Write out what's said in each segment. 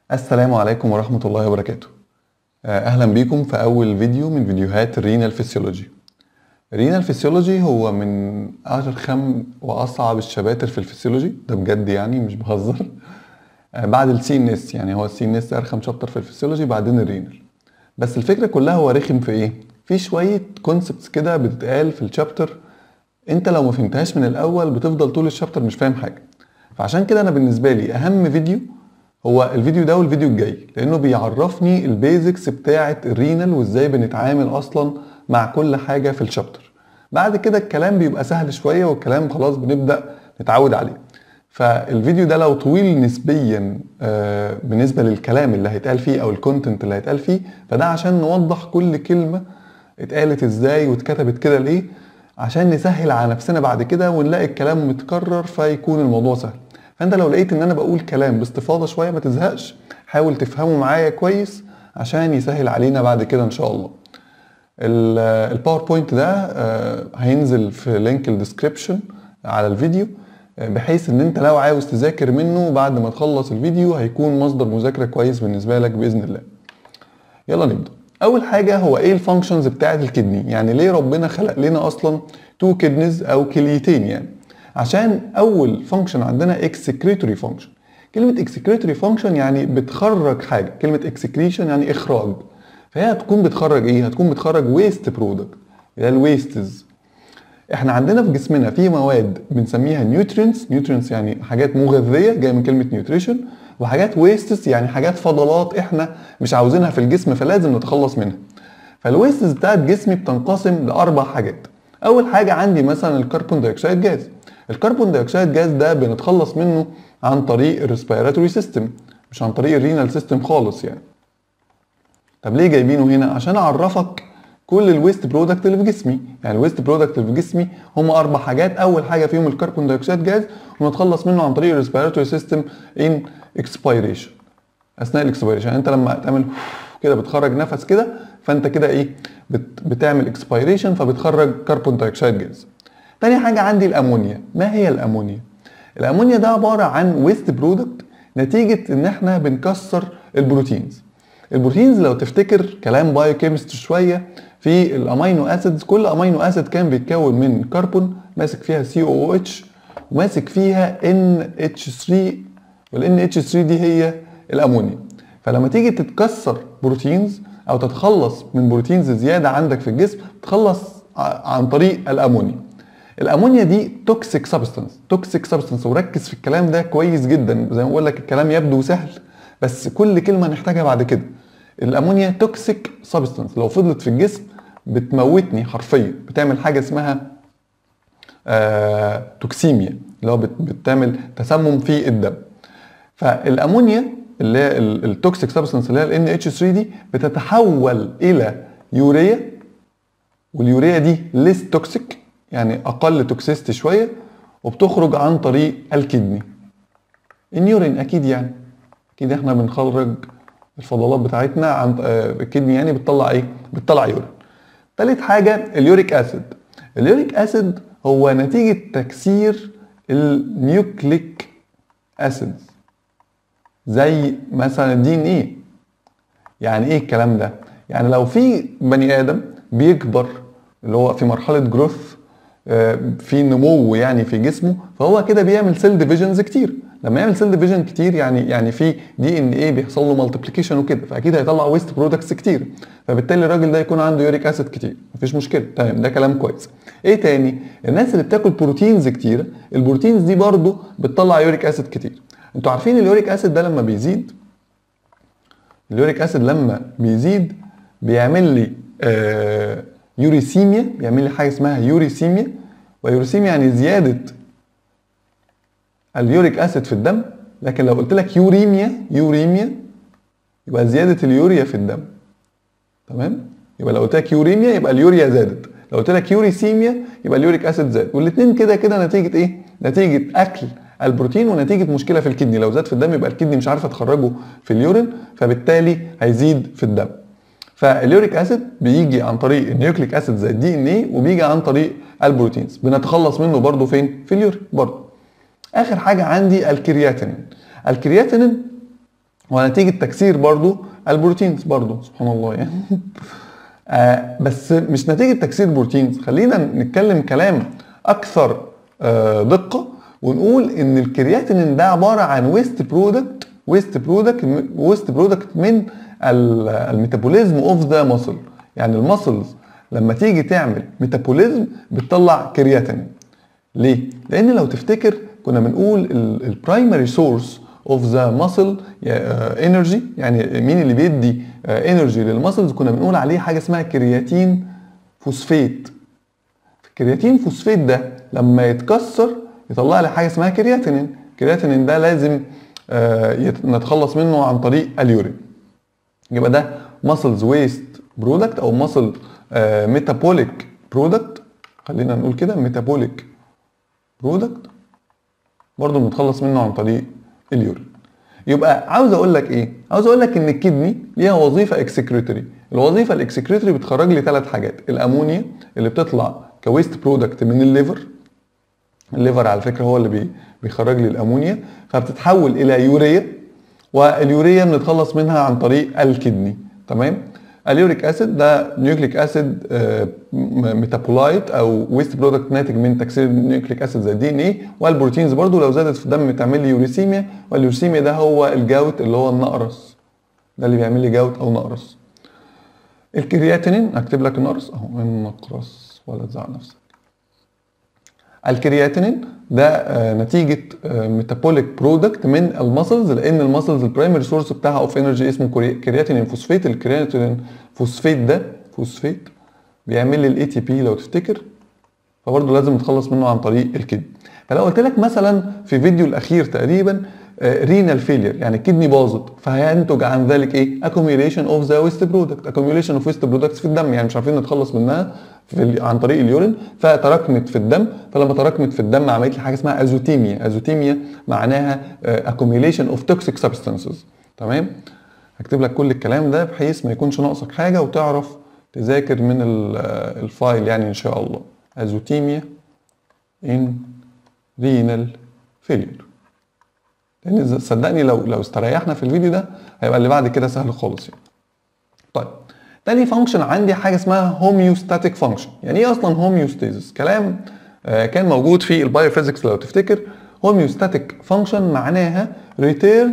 السلام عليكم ورحمة الله وبركاته آه، أهلا بيكم في أول فيديو من فيديوهات الرينال فيسيولوجي الرينال فيسيولوجي هو من أرخم وأصعب الشباتر في الفسيولوجي ده بجد يعني مش بهزر آه، بعد السي ان اس يعني هو السي ان اس أرخم شابتر في الفسيولوجي بعدين الرينال بس الفكرة كلها هو رخم في إيه؟ في شوية كونسبتس كده بتتقال في الشابتر انت لو ما فهمتهاش من الاول بتفضل طول الشابتر مش فاهم حاجه فعشان كده انا بالنسبه لي اهم فيديو هو الفيديو ده والفيديو الجاي لانه بيعرفني البيزكس بتاعه الرينال وازاي بنتعامل اصلا مع كل حاجه في الشابتر بعد كده الكلام بيبقى سهل شويه والكلام خلاص بنبدا نتعود عليه فالفيديو ده لو طويل نسبيا آه، بالنسبه للكلام اللي هيتقال فيه او الكونتنت اللي هيتقال فيه فده عشان نوضح كل كلمه اتقالت ازاي واتكتبت كده ليه عشان نسهل على نفسنا بعد كده ونلاقي الكلام متكرر فيكون الموضوع سهل فانت لو لقيت ان انا بقول كلام باستفاضه شويه ما تزهقش حاول تفهمه معايا كويس عشان يسهل علينا بعد كده ان شاء الله ال- الباوربوينت ده آه، هينزل في لينك الديسكريبشن على الفيديو آه، بحيث ان انت لو عاوز تذاكر منه بعد ما تخلص الفيديو هيكون مصدر مذاكره كويس بالنسبه لك باذن الله يلا نبدا اول حاجه هو ايه الفانكشنز بتاعه الكدني يعني ليه ربنا خلق لنا اصلا تو كدنز او كليتين يعني عشان اول فانكشن عندنا اكسكريتوري فانكشن كلمه اكسكريتوري فانكشن يعني بتخرج حاجه كلمه اكسكريشن يعني اخراج فهي هتكون بتخرج ايه هتكون بتخرج ويست برودكت اللي هي الويستز احنا عندنا في جسمنا في مواد بنسميها نيوترينز نيوترينز يعني حاجات مغذيه جايه من كلمه نيوتريشن وحاجات ويستس يعني حاجات فضلات احنا مش عاوزينها في الجسم فلازم نتخلص منها فالويستس بتاعت جسمي بتنقسم لاربع حاجات اول حاجه عندي مثلا الكربون دايوكسيد جاز الكربون دايوكسيد جاز ده بنتخلص منه عن طريق الريسبيراتوري سيستم مش عن طريق الرينال سيستم خالص يعني طب ليه جايبينه هنا عشان اعرفك كل الويست برودكت اللي في جسمي يعني الويست برودكت اللي في جسمي هم اربع حاجات اول حاجه فيهم الكربون دايوكسيد جاز ونتخلص منه عن طريق الريسبيراتوري سيستم ان اكسبيريشن اثناء الاكسبيريشن يعني انت لما تعمل كده بتخرج نفس كده فانت كده ايه بت بتعمل اكسبيريشن فبتخرج كربون دايوكسيد جاز تاني حاجه عندي الامونيا ما هي الامونيا الامونيا ده عباره عن ويست برودكت نتيجه ان احنا بنكسر البروتينز البروتينز لو تفتكر كلام بايو كيمستري شويه في الامينو اسيدز كل امينو اسيد كان بيتكون من كربون ماسك فيها سي او اتش وماسك فيها ان اتش 3 والان اتش 3 دي هي الامونيا فلما تيجي تتكسر بروتينز او تتخلص من بروتينز زياده عندك في الجسم تخلص ع- عن طريق الامونيا الامونيا دي توكسيك سبستانس توكسيك سبستانس وركز في الكلام ده كويس جدا زي ما بقول لك الكلام يبدو سهل بس كل كلمه نحتاجها بعد كده الامونيا توكسيك سبستانس لو فضلت في الجسم بتموتني حرفيا بتعمل حاجه اسمها آه توكسيميا اللي هو بت- بتعمل تسمم في الدم فالامونيا اللي هي التوكسيك سبستانس اللي هي ال NH3 دي بتتحول الى يوريا واليوريا دي ليس توكسيك يعني اقل توكسيستي شويه وبتخرج عن طريق الكدني النيورين اكيد يعني اكيد احنا بنخرج الفضلات بتاعتنا عن آه، الكدني يعني بتطلع ايه بتطلع يورين تالت حاجه اليوريك اسيد اليوريك اسيد هو نتيجه تكسير النيوكليك اسيدز زي مثلا الدي ان ايه يعني ايه الكلام ده يعني لو في بني ادم بيكبر اللي هو في مرحله جروث في نمو يعني في جسمه فهو كده بيعمل سيل ديفيجنز كتير لما يعمل سيل ديفيجن كتير يعني يعني في دي ان ايه بيحصل له مالتيبليكيشن وكده فاكيد هيطلع ويست برودكتس كتير فبالتالي الراجل ده يكون عنده يوريك اسيد كتير مفيش مشكله تمام ده كلام كويس ايه تاني الناس اللي بتاكل بروتينز كتير البروتينز دي برضو بتطلع يوريك اسيد كتير انتوا عارفين اليوريك اسيد ده لما بيزيد اليوريك اسيد لما بيزيد بيعمل لي آه يوريسيميا بيعمل لي حاجه اسمها يوريسيميا ويوريسيميا يعني زياده اليوريك اسيد في الدم لكن لو قلت لك يوريميا يوريميا يبقى زياده اليوريا في الدم تمام يبقى لو قلت لك يوريميا يبقى اليوريا زادت لو قلت لك يوريسيميا يبقى اليوريك اسيد زاد والاثنين كده كده نتيجه ايه نتيجه اكل البروتين ونتيجه مشكله في الكدني لو زاد في الدم يبقى الكدني مش عارفه تخرجه في اليورين فبالتالي هيزيد في الدم فاليوريك اسيد بيجي عن طريق النيوكليك اسيد زي الدي ان ايه وبيجي عن طريق البروتينز بنتخلص منه برضه فين في اليورين برضه اخر حاجه عندي الكرياتين الكرياتين ونتيجه تكسير برضو البروتينز برضو سبحان الله يعني آه بس مش نتيجه تكسير بروتينز خلينا نتكلم كلام اكثر آه دقه ونقول ان الكرياتينين ده عباره عن ويست برودكت ويست برودكت ويست برودكت من الميتابوليزم اوف ذا ماسل يعني الماسلز لما تيجي تعمل ميتابوليزم بتطلع كرياتينين ليه؟ لان لو تفتكر كنا بنقول البرايمري سورس اوف ذا ماسل انرجي يعني مين اللي بيدي انرجي للماسلز كنا بنقول عليه حاجه اسمها كرياتين فوسفيت الكرياتين فوسفيت ده لما يتكسر يطلع لي حاجه اسمها كرياتينين الكرياتينين ده لازم آه نتخلص منه عن طريق اليورين يبقى ده ماسلز ويست برودكت او ماسل ميتابوليك برودكت خلينا نقول كده ميتابوليك برودكت برضه بنتخلص منه عن طريق اليورين يبقى عاوز اقول لك ايه عاوز اقول لك ان الكدني ليها وظيفه اكسكريتوري الوظيفه الاكسكريتوري بتخرج لي ثلاث حاجات الامونيا اللي بتطلع كويست برودكت من الليفر الليفر على فكره هو اللي بيخرج لي الامونيا فبتتحول الى يوريا واليوريا بنتخلص منها عن طريق الكدني تمام اليوريك اسيد ده نيوكليك اسيد ميتابولايت او ويست برودكت ناتج من تكسير النيوكليك اسيد زي الدي ان ايه والبروتينز برضو لو زادت في الدم تعمل لي يوريسيميا واليوريسيميا ده هو الجوت اللي هو النقرس ده اللي بيعمل لي جوت او نقرس الكرياتينين اكتب لك النقرس اهو النقرس ولا تزعل نفسك الكرياتينين ده نتيجه ميتابوليك برودكت من المسلز لان المسلز البرايمري سورس بتاعها اوف انرجي اسمه كرياتينين فوسفيت الكرياتينين فوسفيت ده فوسفيت بيعمل لي الاي تي بي لو تفتكر فبرضه لازم نتخلص منه عن طريق الكدني فلو قلت لك مثلا في فيديو الاخير تقريبا رينال فيلير يعني الكدني باظت فهينتج عن ذلك ايه؟ accumulation اوف ذا ويست برودكت accumulation اوف ويست برودكتس في الدم يعني مش عارفين نتخلص منها في عن طريق اليورين فتراكمت في الدم فلما تراكمت في الدم عملت لي حاجه اسمها ازوتيميا ازوتيميا معناها accumulation اوف توكسيك سبستانسز تمام هكتب لك كل الكلام ده بحيث ما يكونش ناقصك حاجه وتعرف تذاكر من الفايل يعني ان شاء الله ازوتيميا ان رينال فيلير لان صدقني لو لو استريحنا في الفيديو ده هيبقى اللي بعد كده سهل خالص يعني طيب تاني فانكشن عندي حاجه اسمها هوميوستاتيك فانكشن يعني ايه اصلا هوميوستيزس كلام آه كان موجود في البايوفيزيكس لو تفتكر هوميوستاتيك فانكشن معناها return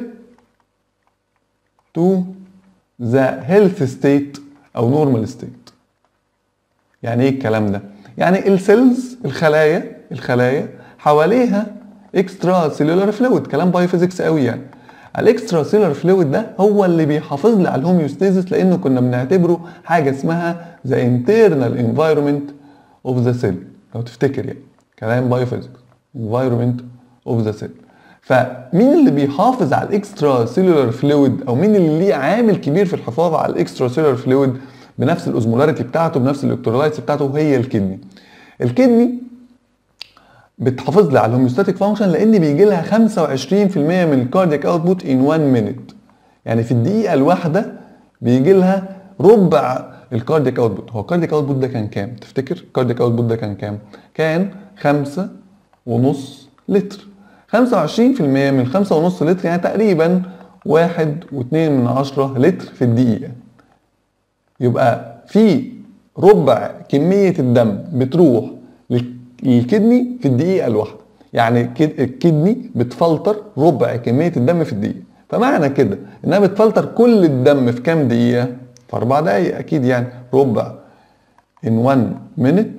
to the health state او normal state يعني ايه الكلام ده يعني السيلز الخلايا الخلايا حواليها اكسترا سيلولار فلويد كلام بايوفيزيكس قوي يعني الاكسترا سيلولار فلويد ده هو اللي بيحافظ لي على الهوميوستيزيس لانه كنا بنعتبره حاجه اسمها ذا انترنال انفايرمنت اوف ذا سيل لو تفتكر يعني كلام بايوفيزيكس انفايرمنت اوف ذا سيل فمين اللي بيحافظ على الاكسترا سيلولار فلويد او مين اللي ليه عامل كبير في الحفاظ على الاكسترا سيلولار فلويد بنفس الاوزمولاريتي بتاعته بنفس الالكترولايتس بتاعته هي الكدني الكدني بتحافظ لي على الهوميوستاتيك فانكشن لان بيجي لها 25% من الكاردياك اوتبوت ان 1 مينيت يعني في الدقيقه الواحده بيجي لها ربع الكاردياك اوتبوت هو الكاردياك اوتبوت ده كان كام تفتكر الكاردياك اوتبوت ده كان كام كان خمسة ونص لتر 25% من خمسة ونص لتر يعني تقريبا واحد واتنين من عشرة لتر في الدقيقة يبقى في ربع كمية الدم بتروح للكدني في الدقيقة الواحدة يعني الكدني بتفلتر ربع كمية الدم في الدقيقة فمعنى كده انها بتفلتر كل الدم في كام دقيقة؟ في أربع دقايق أكيد يعني ربع in one minute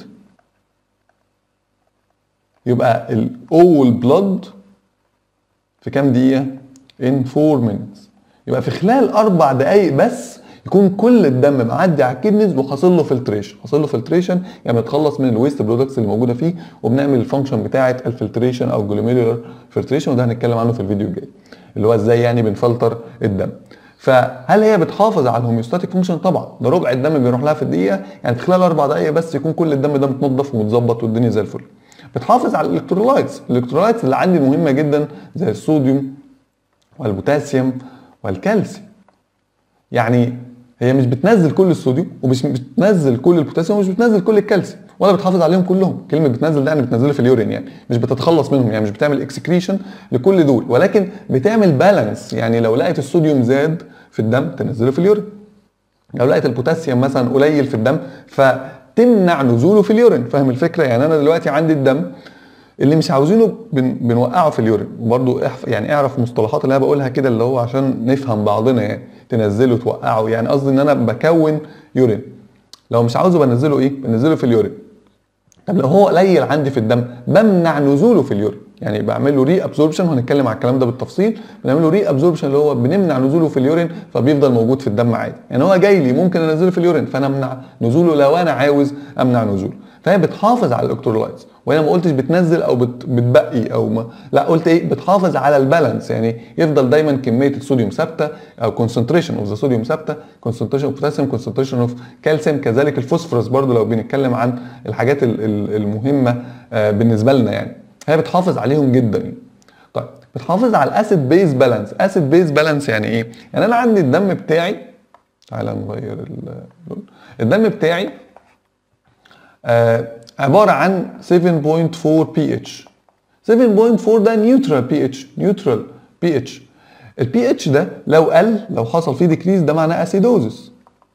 يبقى ال all blood في كام دقيقة؟ in 4 minutes يبقى في خلال أربع دقايق بس يكون كل الدم معدي على الكدنز وحاصل له فلتريشن حاصل له فلتريشن يعني بنتخلص من الويست برودكتس اللي موجوده فيه وبنعمل الفانكشن بتاعه الفلتريشن او جلوميرولار فلتريشن وده هنتكلم عنه في الفيديو الجاي اللي هو ازاي يعني بنفلتر الدم فهل هي بتحافظ على الهوميوستاتيك فانكشن طبعا ده ربع الدم بيروح لها في الدقيقه يعني في خلال اربع دقائق بس يكون كل الدم ده متنضف ومتظبط والدنيا زي الفل بتحافظ على الالكترولايتس الالكترولايتس اللي عندي مهمه جدا زي الصوديوم والبوتاسيوم والكالسيوم يعني هي مش بتنزل كل الصوديوم ومش بتنزل كل البوتاسيوم ومش بتنزل كل الكالسيوم ولا بتحافظ عليهم كلهم كلمه بتنزل ده يعني بتنزله في اليورين يعني مش بتتخلص منهم يعني مش بتعمل اكسكريشن لكل دول ولكن بتعمل بالانس يعني لو لقيت الصوديوم زاد في الدم تنزله في اليورين لو لقيت البوتاسيوم مثلا قليل في الدم فتمنع نزوله في اليورين فاهم الفكره يعني انا دلوقتي عندي الدم اللي مش عاوزينه بن بنوقعه في اليورين وبرده يعني اعرف مصطلحات اللي انا بقولها كده اللي هو عشان نفهم بعضنا يعني تنزله توقعه يعني قصدي ان انا بكون يورين لو مش عاوزه بنزله ايه بنزله في اليورين طب لو هو قليل عندي في الدم بمنع نزوله في اليورين يعني بعمل له ري ابزوربشن وهنتكلم على الكلام ده بالتفصيل بنعمل له ري ابزوربشن اللي هو بنمنع نزوله في اليورين فبيفضل موجود في الدم عادي يعني هو جاي لي ممكن انزله في اليورين فانا امنع نزوله لو انا عاوز امنع نزوله فهي بتحافظ على الالكترولايتس وانا ما قلتش بتنزل او بت بتبقي او ما لا قلت ايه بتحافظ على البالانس يعني يفضل دايما كميه الصوديوم ثابته او كونسنتريشن اوف ذا صوديوم ثابته كونسنتريشن اوف بوتاسيوم كونسنتريشن اوف كالسيوم كذلك الفوسفورس برضو لو بنتكلم عن الحاجات المهمه بالنسبه لنا يعني هي بتحافظ عليهم جدا يعني. طيب بتحافظ على الاسيد بيز بالانس اسيد بيز بالانس يعني ايه يعني انا عندي الدم بتاعي تعالى نغير اللون الدم بتاعي آه عباره عن 7.4 بي اتش 7.4 ده نيوترال بي اتش نيوترال بي اتش البي اتش ده لو قل لو حصل فيه ديكريز ده معناه اسيدوزس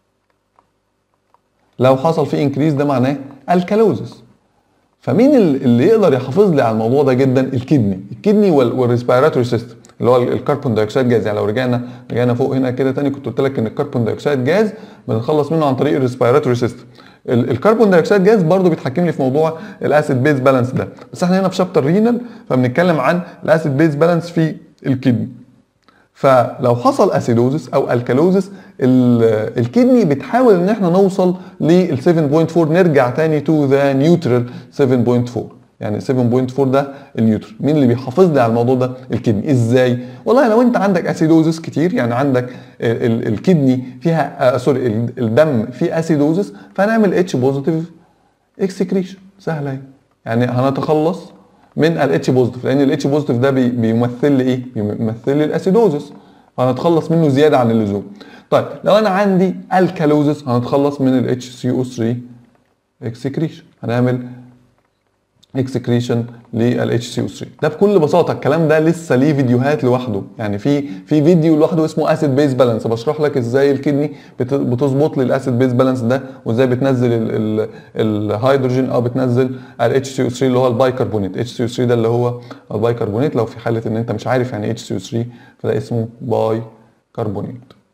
لو حصل فيه انكريز ده معناه الكالوزس فمين اللي يقدر يحافظ لي على الموضوع ده جدا الكدني الكدني والريسبيراتوري سيستم اللي هو الكربون دايوكسيد جاز يعني لو رجعنا رجعنا فوق هنا كده تاني كنت قلت لك ان الكربون دايوكسيد جاز بنتخلص منه عن طريق الريسبيراتوري سيستم الكربون دايوكسيد جاز برضو بيتحكم لي في موضوع الاسيد بيز بالانس ده بس احنا هنا في شابتر رينال فبنتكلم عن الاسيد بيز بالانس في الكدني فلو حصل اسيدوزس او الكالوزس الكدني بتحاول ان احنا نوصل لل 7.4 نرجع تاني تو ذا نيوترال 7.4 يعني 7.4 ده النيوترال مين اللي بيحافظ لي على الموضوع ده الكدني ازاي والله لو انت عندك اسيدوزس كتير يعني عندك ال ال الكدني فيها آه سوري الدم فيه اسيدوزس فهنعمل اتش بوزيتيف اكسكريشن سهله يعني هنتخلص من الاتش بوزيتيف لان الاتش بوزيتيف ده بي بيمثل لي ايه بيمثل لي الاسيدوزس فهنتخلص منه زياده عن اللزوم طيب لو انا عندي الكالوزس هنتخلص من الاتش سي او 3 اكسكريشن هنعمل اكسكريشن لل HCO3 ده بكل بساطه الكلام ده لسه ليه فيديوهات لوحده يعني في في فيديو لوحده اسمه اسيد بيز بالانس بشرح لك ازاي الكدني بتظبط لي الاسيد بيز بالانس ده وازاي بتنزل الهيدروجين او بتنزل ال HCO3 اللي هو البايكربونات HCO3 ده اللي هو البايكربونات لو في حاله ان انت مش عارف يعني HCO3 فده اسمه باي كربونات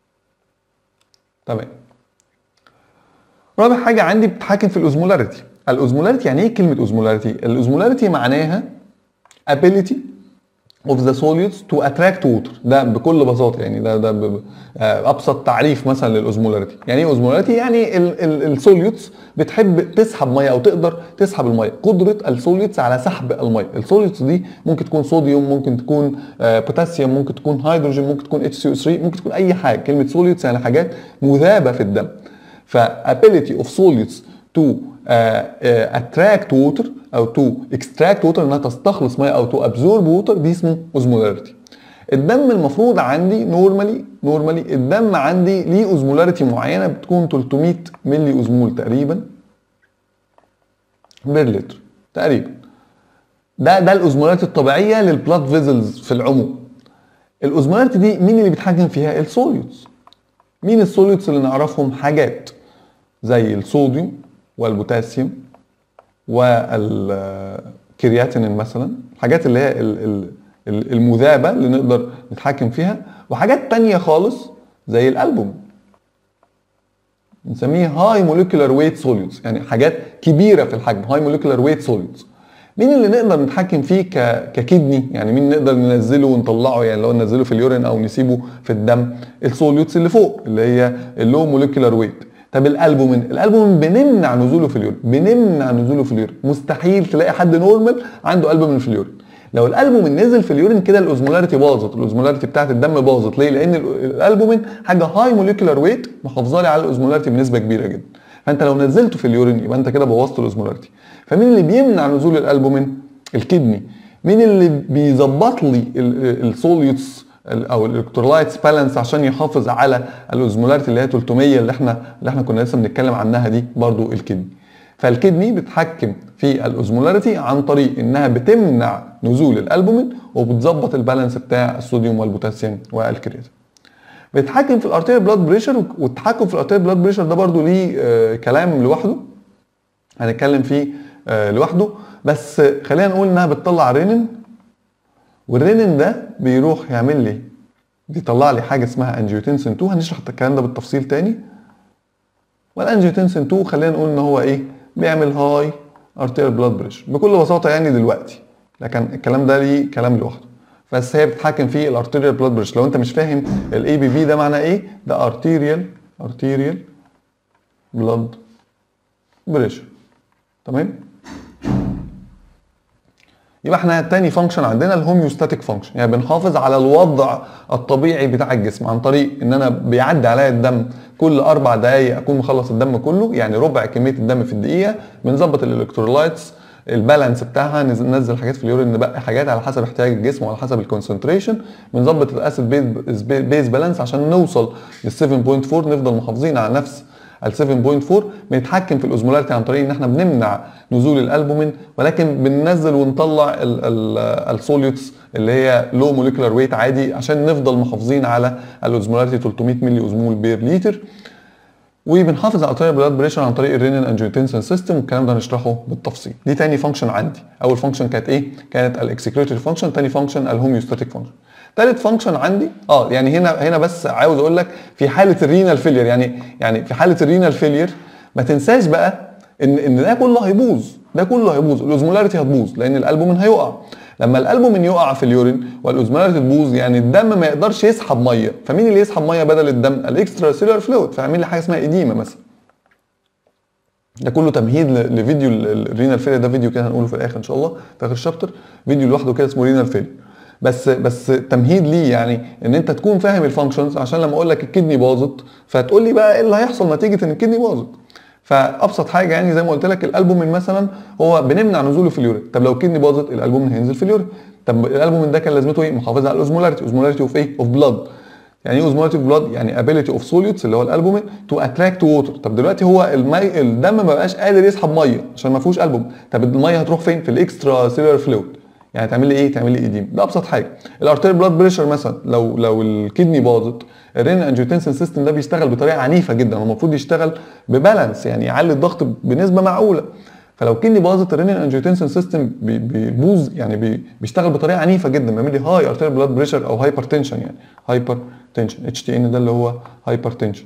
تمام رابع حاجه عندي بتتحكم في الاوزمولاريتي الاوزمولاريتي يعني ايه كلمه اوزمولاريتي الاوزمولاريتي معناها ability of the solids to attract water ده بكل بساطه يعني ده ده ابسط تعريف مثلا للاوزمولاريتي يعني ايه اوزمولاريتي يعني السوليوتس بتحب تسحب ميه او تقدر تسحب الميه قدره السوليوتس على سحب الميه السوليوتس دي ممكن تكون صوديوم ممكن تكون بوتاسيوم ممكن تكون هيدروجين ممكن تكون اتش سي 3 ممكن تكون اي حاجه كلمه سوليوتس يعني حاجات مذابه في الدم فability of solids to اتراكت uh, ووتر uh, او تو اكستراكت ووتر انها تستخلص ميه او تو ابزورب ووتر دي اسمه اوزمولاريتي الدم المفروض عندي نورمالي نورمالي الدم عندي ليه اوزمولاريتي معينه بتكون 300 ملي اوزمول تقريبا بير لتر تقريبا ده ده الاوزمولاريتي الطبيعيه للبلاد فيزلز في العموم الاوزمولاريتي دي مين اللي بيتحكم فيها السوليوتس مين السوليوتس اللي نعرفهم حاجات زي الصوديوم والبوتاسيوم والكرياتين مثلا الحاجات اللي هي المذابة اللي نقدر نتحكم فيها وحاجات تانية خالص زي الألبوم نسميه هاي موليكولار ويت سوليدز يعني حاجات كبيرة في الحجم هاي موليكولار ويت سوليدز مين اللي نقدر نتحكم فيه ك... ككدني يعني مين نقدر ننزله ونطلعه يعني لو ننزله في اليورين او نسيبه في الدم السوليوتس اللي فوق اللي هي اللو موليكولار ويت طب الالبومين الالبومين بنمنع نزوله في اليورين بنمنع نزوله في اليورين مستحيل تلاقي حد نورمال عنده البومين في اليورين لو الالبومين نزل في اليورين كده الاوزمولاريتي باظت الاوزمولاريتي بتاعت الدم باظت ليه لان الالبومين حاجه هاي موليكولار ويت محافظه لي على الاوزمولاريتي بنسبه كبيره جدا فانت لو نزلته في اليورين يبقى انت كده بوظت الاوزمولاريتي فمين اللي بيمنع نزول الالبومين الكدني مين اللي بيظبط لي السوليوتس او الالكترولايتس بالانس عشان يحافظ على الاوزمولاريتي اللي هي 300 اللي احنا اللي احنا كنا لسه بنتكلم عنها دي برضو الكدني فالكدني بتتحكم في الاوزمولاريتي عن طريق انها بتمنع نزول الالبومين وبتظبط البالانس بتاع الصوديوم والبوتاسيوم والكرياتين بيتحكم في الارتيريال بلاد بريشر والتحكم في الارتيريال بلاد بريشر ده برضو ليه آه كلام لوحده هنتكلم فيه آه لوحده بس خلينا نقول انها بتطلع رينين والرينين ده بيروح يعمل لي بيطلع لي حاجه اسمها انجيوتنسين 2 هنشرح الكلام ده بالتفصيل تاني والانجيوتنسين 2 خلينا نقول ان هو ايه بيعمل هاي ارتيريال بلاد بريشر بكل بساطه يعني دلوقتي لكن الكلام ده ليه كلام لوحده بس هي بتتحكم في الارتيريال بلاد بريشر لو انت مش فاهم الاي بي في ده معناه ايه ده ارتيريال ارتيريال بلاد بريشر تمام يبقى احنا تاني فانكشن عندنا الهوميوستاتيك فانكشن يعني بنحافظ على الوضع الطبيعي بتاع الجسم عن طريق ان انا بيعدي عليا الدم كل اربع دقائق اكون مخلص الدم كله يعني ربع كميه الدم في الدقيقه بنظبط الالكترولايتس البالانس بتاعها ننزل حاجات في اليورين نبقي حاجات على حسب احتياج الجسم وعلى حسب الكونسنتريشن بنظبط الاسيد بيز بالانس عشان نوصل لل 7.4 نفضل محافظين على نفس ال 7.4 بنتحكم في الاوزمولاريتي عن طريق ان احنا بنمنع نزول الالبومين ولكن بننزل ونطلع السوليوتس اللي هي لو موليكولار ويت عادي عشان نفضل محافظين على الاوزمولاريتي 300 ملي اوزمول بير لتر وبنحافظ على الارتيريال بلاد بريشر عن طريق الرينين انجيوتنسين سيستم والكلام ده هنشرحه بالتفصيل دي تاني فانكشن عندي اول فانكشن كانت ايه كانت الاكسكريتوري فانكشن تاني فانكشن الهوميوستاتيك فانكشن تالت فانكشن عندي اه يعني هنا هنا بس عاوز اقول لك في حاله الرينال فيلير يعني يعني في حاله الرينال فيلير ما تنساش بقى ان ان ده كله هيبوظ ده كله هيبوظ الاوزمولاريتي هتبوظ لان الالبومين هيقع لما الالبومين يقع في اليورين والاوزمولاريتي تبوظ يعني الدم ما يقدرش يسحب ميه فمين اللي يسحب ميه بدل الدم الاكسترا سيلولار فلويد فيعمل لي حاجه اسمها اديمه مثلا ده كله تمهيد لفيديو الرينال فيلير ده فيديو كده هنقوله في الاخر ان شاء الله في اخر الشابتر فيديو لوحده كده اسمه رينال فيلير بس بس تمهيد ليه يعني ان انت تكون فاهم الفانكشنز عشان لما اقول لك الكدني باظت فتقول لي بقى ايه اللي هيحصل نتيجه ان الكدني باظت فابسط حاجه يعني زي ما قلت لك الالبومين مثلا هو بنمنع نزوله في اليورين طب لو الكدني باظت الالبومين هينزل في اليورين طب الالبومين ده كان لازمته ايه محافظه على الاوزمولاريتي اوزمولاريتي اوف ايه اوف بلاد يعني ايه اوزمولاريتي اوف بلاد يعني ابيليتي اوف سوليوتس اللي هو الالبومين تو اتراكت ووتر طب دلوقتي هو المي الدم ما بقاش قادر يسحب ميه عشان ما فيهوش البوم طب الميه هتروح فين في الاكسترا سيلولار فلويد يعني تعمل لي ايه تعمل لي ايديم ده ابسط حاجه الارتيريال بلاد بريشر مثلا لو لو الكدني باظت الرين انجيوتنسين سيستم ده بيشتغل بطريقه عنيفه جدا هو المفروض يشتغل ببالانس يعني يعلي الضغط بنسبه معقوله فلو الكدني باظت الرين انجيوتنسين سيستم بيبوظ يعني بي بيشتغل بطريقه عنيفه جدا بيعمل لي هاي ارتيريال بلاد بريشر او هايبر تنشن يعني هايبر تنشن اتش تي ان ده اللي هو هايبر تنشن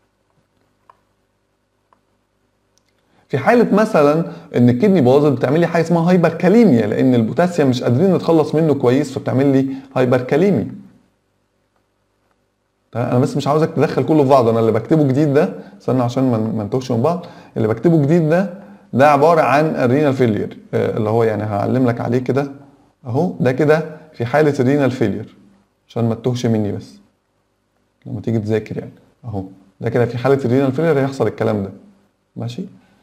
في حاله مثلا ان الكدني باظت بتعمل لي حاجه اسمها هايبر كاليميا لان البوتاسيوم مش قادرين نتخلص منه كويس فبتعمل لي هايبر كاليميا انا بس مش عاوزك تدخل كله في بعض انا اللي بكتبه جديد ده استنى عشان ما نتوهش من بعض اللي بكتبه جديد ده ده عباره عن الرينال فيلير اللي هو يعني هعلم لك عليه كده اهو ده كده في حاله الرينال فيلير عشان ما تتوهش مني بس لما تيجي تذاكر يعني اهو ده كده في حاله الرينال فيلير هيحصل الكلام ده ماشي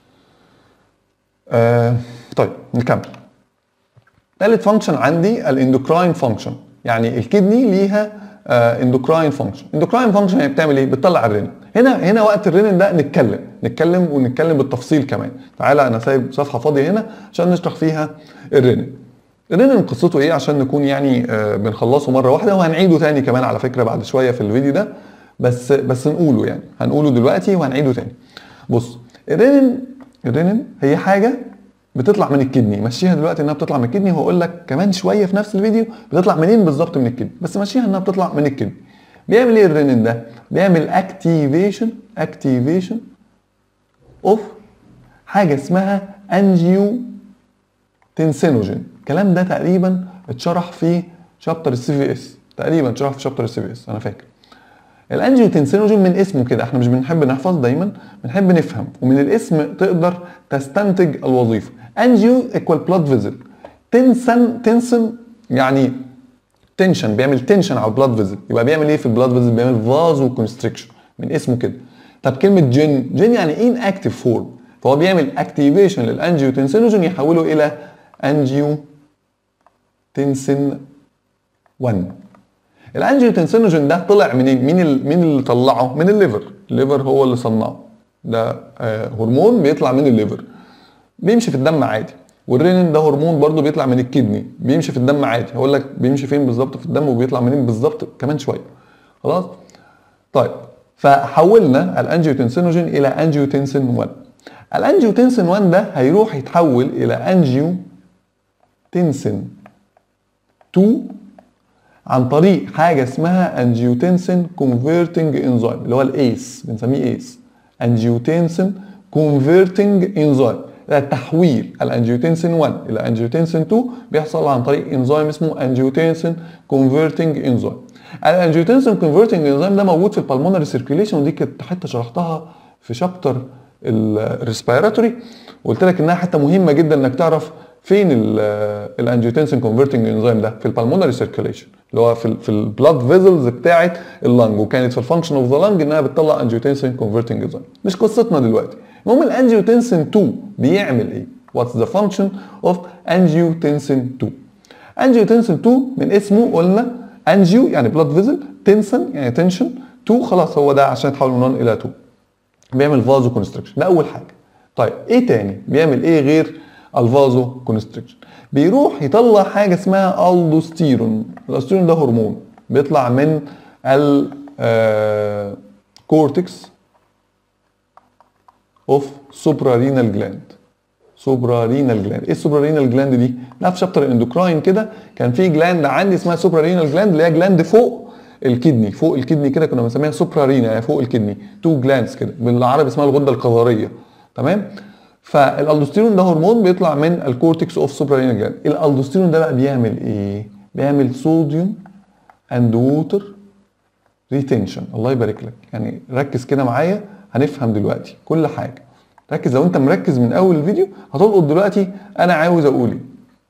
آه طيب نكمل ثالث فانكشن عندي الاندوكراين فانكشن يعني الكدني ليها اندوكراين فانكشن اندوكراين فانكشن هي بتعمل ايه بتطلع الرينين هنا هنا وقت الرينين ده نتكلم نتكلم ونتكلم بالتفصيل كمان تعالى انا سايب صفحه فاضيه هنا عشان نشرح فيها الرينين الرينين قصته ايه عشان نكون يعني آه بنخلصه مره واحده وهنعيده تاني كمان على فكره بعد شويه في الفيديو ده بس بس نقوله يعني هنقوله دلوقتي وهنعيده تاني بص الرينين الرينين هي حاجه بتطلع من الكدني مشيها دلوقتي انها بتطلع من الكدني وهقول لك كمان شويه في نفس الفيديو بتطلع منين بالظبط من الكدني بس مشيها انها بتطلع من الكدني بيعمل ايه الرينين ده بيعمل اكتيفيشن اكتيفيشن اوف حاجه اسمها انجيو تنسينوجين الكلام ده تقريبا اتشرح في شابتر السي في اس تقريبا اتشرح في شابتر السي في اس انا فاكر الانجيوتنسينوجين من اسمه كده احنا مش بنحب نحفظ دايما بنحب نفهم ومن الاسم تقدر تستنتج الوظيفه انجيو ايكوال بلاد فيزل تنسن تنسن يعني تنشن بيعمل تنشن على البلاد فيزل يبقى بيعمل ايه في البلاد فيزل بيعمل فازو كونستريكشن من اسمه كده طب كلمه جين جين يعني ان اكتيف فورم فهو بيعمل اكتيفيشن للانجيوتنسينوجين يحوله الى انجيو تنسن 1 الانجيوتنسينوجين ده طلع منين؟ مين ال... مين اللي طلعه؟ من الليفر، الليفر هو اللي صنعه. ده آه هرمون بيطلع من الليفر. بيمشي في الدم عادي والرينين ده هرمون برضو بيطلع من الكدني بيمشي في الدم عادي هقول لك بيمشي فين بالظبط في الدم وبيطلع منين بالظبط كمان شويه خلاص طيب فحولنا الانجيوتنسينوجين الى انجيوتنسين 1 الانجيوتنسين 1 ده هيروح يتحول الى انجيو تنسين 2 عن طريق حاجه اسمها انجيوتنسين كونفرتنج انزيم اللي هو الايس بنسميه ايس انجيوتنسين كونفرتنج انزيم تحويل الانجيوتنسين 1 الى انجيوتنسين 2 بيحصل عن طريق انزيم اسمه انجيوتنسين كونفرتنج انزيم الانجيوتنسين كونفرتنج انزيم ده موجود في البلمونري سيركيليشن ودي كانت حته شرحتها في شابتر الريسبيراتوري وقلت لك انها حته مهمه جدا انك تعرف فين الانجيوتنسين كونفرتنج انزيم ده في البلمونري سيركيليشن اللي هو في ال في البلاد فيزلز بتاعه اللنج وكانت في الفانكشن اوف ذا لنج انها بتطلع انجيوتنسين كونفرتنج انزيم مش قصتنا دلوقتي المهم الانجيوتنسين 2 بيعمل ايه واتس ذا فانكشن اوف انجيوتنسين 2 انجيوتنسين 2 من اسمه قلنا انجيو يعني بلاد فيزل تنسن يعني تنشن 2 خلاص هو ده عشان يتحول من 1 الى 2 بيعمل فازو كونستريكشن ده اول حاجه طيب ايه تاني بيعمل ايه غير الفازو كونستريكشن بيروح يطلع حاجه اسمها الدوستيرون الالدوستيرون ده هرمون بيطلع من الكورتكس اوف سوبرارينال جلاند سوبرارينال جلاند ايه السوبرارينال جلاند دي لا في شابتر الاندوكراين كده كان في جلاند عندي اسمها سوبرارينال جلاند اللي هي جلاند فوق الكدني فوق الكدني كده كنا بنسميها سوبرارينا يعني فوق الكدني تو جلاندز كده بالعربي اسمها الغده القذريه تمام فالالدوستيرون ده هرمون بيطلع من الكورتكس اوف سوبرارينال جلاند الالدوستيرون ده بقى بيعمل ايه بيعمل صوديوم اند ووتر ريتنشن الله يبارك لك يعني ركز كده معايا هنفهم دلوقتي كل حاجه ركز لو انت مركز من اول الفيديو هتلقط دلوقتي انا عاوز اقول ايه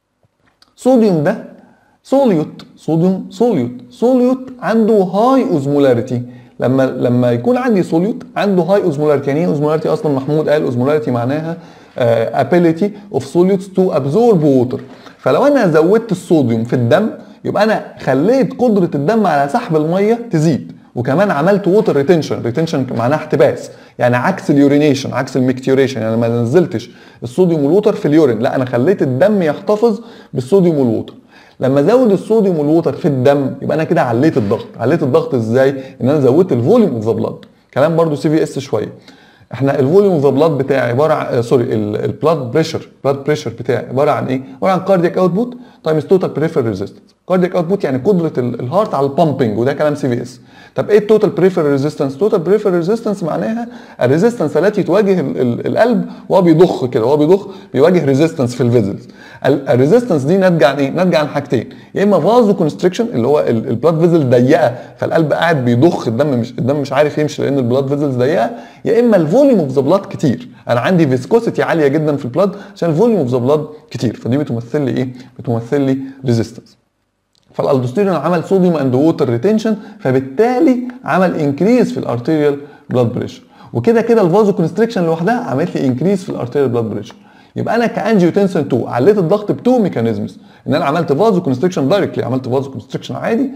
صوديوم ده سوليوت صوديوم سوليوت سوليوت عنده هاي اوزمولاريتي لما لما يكون عندي سوليوت عنده هاي اوزمولاريتي يعني ايه اوزمولاريتي اصلا محمود قال اوزمولاريتي معناها ابيليتي اوف سوليوتس تو ابزورب ووتر فلو انا زودت الصوديوم في الدم يبقى انا خليت قدره الدم على سحب الميه تزيد وكمان عملت ووتر ريتنشن ريتنشن معناها احتباس يعني عكس اليورينيشن عكس الميكتيوريشن يعني ما نزلتش الصوديوم والووتر في اليورين لا انا خليت الدم يحتفظ بالصوديوم والووتر لما ازود الصوديوم والووتر في الدم يبقى انا كده عليت الضغط عليت الضغط ازاي ان انا زودت الفوليوم اوف ذا بلاد كلام برضو سي في اس شويه احنا الفوليوم اوف ذا بلاد بتاعي عباره عن سوري البلاد بريشر بلاد بريشر بتاعي عباره عن ايه عباره عن كاردياك اوتبوت تايمز توتال بريفر ريزيستنس كاردياك اوتبوت يعني قدره الهارت على البامبنج وده كلام سي في اس طب ايه التوتال بريفر ريزيستنس توتال بريفر ريزيستنس معناها الريزيستنس التي تواجه ال ال القلب وهو بيضخ كده وهو بيضخ بيواجه ريزيستنس في الفيزلز الريزيستنس دي ناتجه عن ايه ناتجه عن حاجتين يا اما فازو كونستريكشن اللي هو البلاد فيزل ضيقه فالقلب قاعد بيضخ الدم مش الدم مش عارف يمشي لان البلاد فيزلز ضيقه يا اما الفوليوم اوف ذا بلاد كتير انا عندي فيسكوسيتي عاليه جدا في البلاد عشان الفوليوم اوف ذا بلاد كتير فدي بتمثل لي ايه بتمثل لي ريزيستنس فالالدوستيرون عمل صوديوم اند ووتر ريتنشن فبالتالي عمل انكريز في الارتيريال بلاد بريشر وكده كده الفازو كونستريكشن لوحدها عملت لي انكريز في الارتيريال بلاد بريشر يبقى انا كانجيوتنسين 2 عليت الضغط بتو ميكانيزمز ان انا عملت فازو كونستريكشن دايركتلي عملت فازو كونستريكشن عادي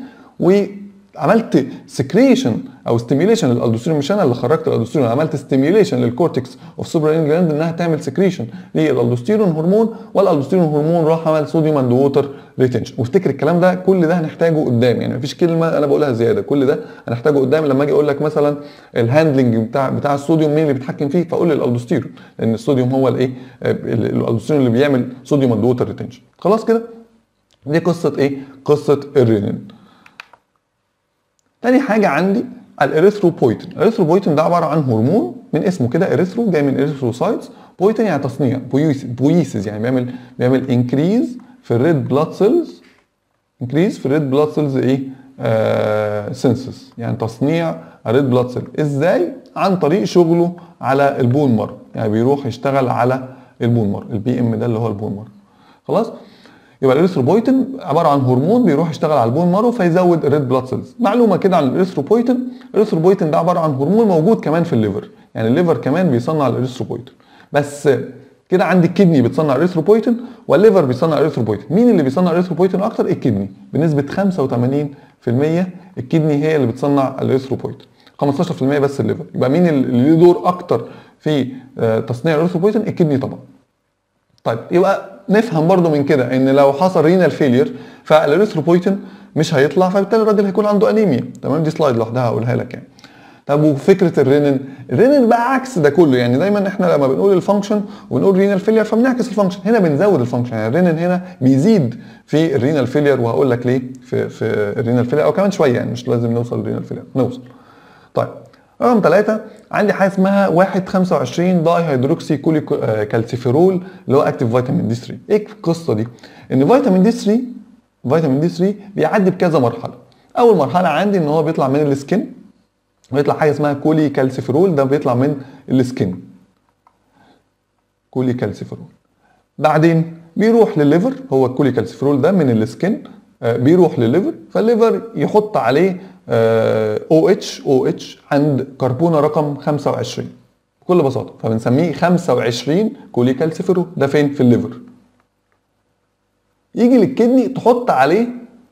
وعملت سكريشن او ستيميوليشن للالدوستيرون مش انا اللي خرجت الالدوستيرون عملت ستيميوليشن للكورتكس اوف سوبرين جلاند انها تعمل سكريشن للالدوستيرون هرمون والالدوستيرون هرمون راح عمل صوديوم اند ووتر ريتنشن وافتكر الكلام ده كل ده هنحتاجه قدام يعني مفيش كلمه انا بقولها زياده كل ده هنحتاجه قدام لما اجي اقول لك مثلا الهاندلنج بتاع بتاع الصوديوم مين اللي بيتحكم فيه فاقول لي الالدوستيرون لان الصوديوم هو الايه الالدوستيرون اللي بيعمل صوديوم اند ووتر ريتنشن خلاص كده دي قصه ايه قصه الرينين تاني حاجه عندي الاريثروبويتين الاريثروبويتين ده عباره عن هرمون من اسمه كده اريثرو جاي من اريثروسايتس بويتين يعني تصنيع بويسز يعني بيعمل بيعمل انكريز في الريد بلاد سيلز انكريز في الريد بلاد سيلز ايه آه سينسس يعني تصنيع الريد بلاد سيل ازاي عن طريق شغله على البون مارو يعني بيروح يشتغل على البون مارو البي ام ده اللي هو البون مارو خلاص يبقى الاريثروبويتين عباره عن هرمون بيروح يشتغل على البون مارو فيزود الريد بلاد سيلز معلومه كده عن الاريثروبويتين الاريثروبويتين ده عباره عن هرمون موجود كمان في الليفر يعني الليفر كمان بيصنع الاريثروبويتين بس كده عندي الكدني بتصنع اريثروبويتين والليفر بيصنع اريثروبويتين مين اللي بيصنع اريثروبويتين اكتر الكدني بنسبه 85% الكدني هي اللي بتصنع الاريثروبويتين 15% بس الليفر يبقى مين اللي له دور اكتر في تصنيع الاريثروبويتين الكدني طبعا طيب يبقى نفهم برضو من كده ان لو حصل رينال فيلير فالاريثروبويتين مش هيطلع فبالتالي الراجل هيكون عنده انيميا تمام دي سلايد لوحدها هقولها لك يعني طب وفكره الرينين الرينين بقى عكس ده كله يعني دايما احنا لما بنقول الفانكشن وبنقول رينال فيلير فبنعكس الفانكشن هنا بنزود الفانكشن يعني الرينين هنا بيزيد في الرينال فيلير وهقول لك ليه في في الرينال فيلير او كمان شويه يعني مش لازم نوصل للرينال فيلير نوصل طيب رقم ثلاثة عندي حاجة اسمها 1 25 داي هيدروكسي كولي كالسيفيرول اللي هو اكتيف فيتامين دي 3 ايه القصة دي؟ ان فيتامين دي 3 فيتامين دي 3 بيعدي بكذا مرحلة اول مرحلة عندي ان هو بيطلع من السكن بيطلع حاجة اسمها كولي كالسيفيرول ده بيطلع من السكن كولي كالسيفيرول بعدين بيروح للليفر هو الكولي كالسيفيرول ده من السكن آه، بيروح للليفر فالليفر يحط عليه او اتش او اتش عند كربونه رقم 25 بكل بساطه فبنسميه 25 كولي كالسيفيرول ده فين في الليفر يجي للكدني تحط عليه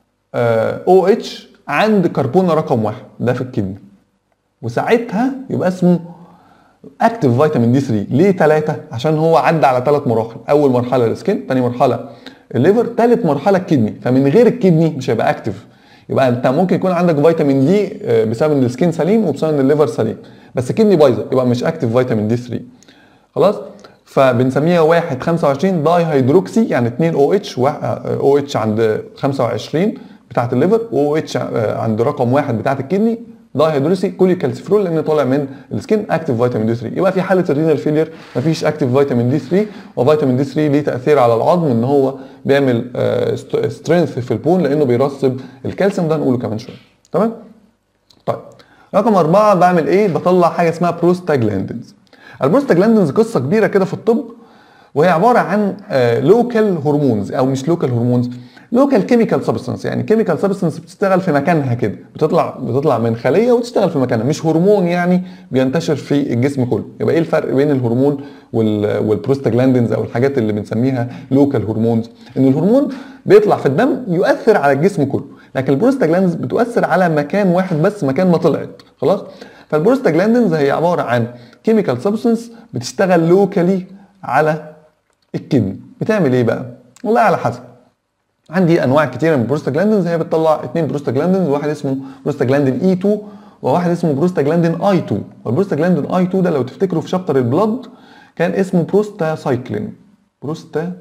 او اتش عند كربونه رقم واحد ده في الكدني وساعتها يبقى اسمه اكتف فيتامين دي 3 ليه 3 عشان هو عدى على ثلاث مراحل اول مرحله السكين ثاني مرحله الليفر ثالث مرحله الكدني فمن غير الكدني مش هيبقى اكتف يبقى انت ممكن يكون عندك فيتامين دي آه، بسبب ان السكين سليم وبسبب ان الليفر سليم بس الكدني بايظه يبقى مش اكتف فيتامين دي 3 خلاص فبنسميها 1 25 داي هيدروكسي يعني 2 او اتش او اتش عند 25 بتاعه الليفر و اتش عند رقم واحد بتاعه الكدني داي هيدروكسي كولي كالسيفرول لان طالع من السكين اكتف فيتامين دي 3 يبقى في حاله الرينال فيلير مفيش اكتف فيتامين دي 3 وفيتامين دي 3 ليه تاثير على العظم ان هو بيعمل سترينث في البون لانه بيرسب الكالسيوم ده نقوله كمان شويه تمام طيب رقم أربعة بعمل إيه؟ بطلع حاجة اسمها بروستاجلاندينز. البروستاجلاندينز قصة كبيرة كده في الطب وهي عبارة عن لوكال هرمونز أو مش لوكال هرمونز لوكال كيميكال سبستانس يعني كيميكال سبستانس بتشتغل في مكانها كده بتطلع بتطلع من خليه وتشتغل في مكانها مش هرمون يعني بينتشر في الجسم كله يبقى ايه الفرق بين الهرمون وال والبروستاجلاندينز او الحاجات اللي بنسميها لوكال هرمونز ان الهرمون بيطلع في الدم يؤثر على الجسم كله لكن البروستاجلاندينز بتؤثر على مكان واحد بس مكان ما طلعت خلاص فالبروستاجلاندينز هي عباره عن كيميكال سبستانس بتشتغل لوكالي على الكدني بتعمل ايه بقى والله على حسب عندي انواع كتيره من البروستاجلاندينز هي بتطلع اثنين بروستاجلاندينز واحد اسمه بروستاجلاندين اي 2 وواحد اسمه بروستاجلاندين اي 2 والبروستاجلاندين اي 2 ده لو تفتكروا في شابتر البلد كان اسمه بروستا سايكلين بروستا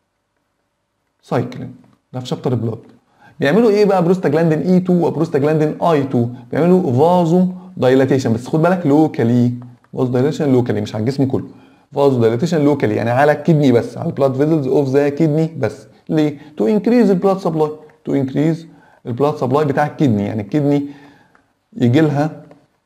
سايكلين ده في شابتر البلد بيعملوا ايه بقى بروستاجلاندين اي 2 وبروستاجلاندين اي 2 بيعملوا فازو دايلاتيشن بس خد بالك لوكالي فازو دايلاتيشن لوكالي مش على الجسم كله فازو دايلاتيشن لوكالي يعني على الكدني بس على البلاد فيزلز اوف ذا كدني بس ليه؟ تو انكريز البلاد سبلاي تو انكريز البلاد سبلاي بتاع الكدني يعني الكدني يجي لها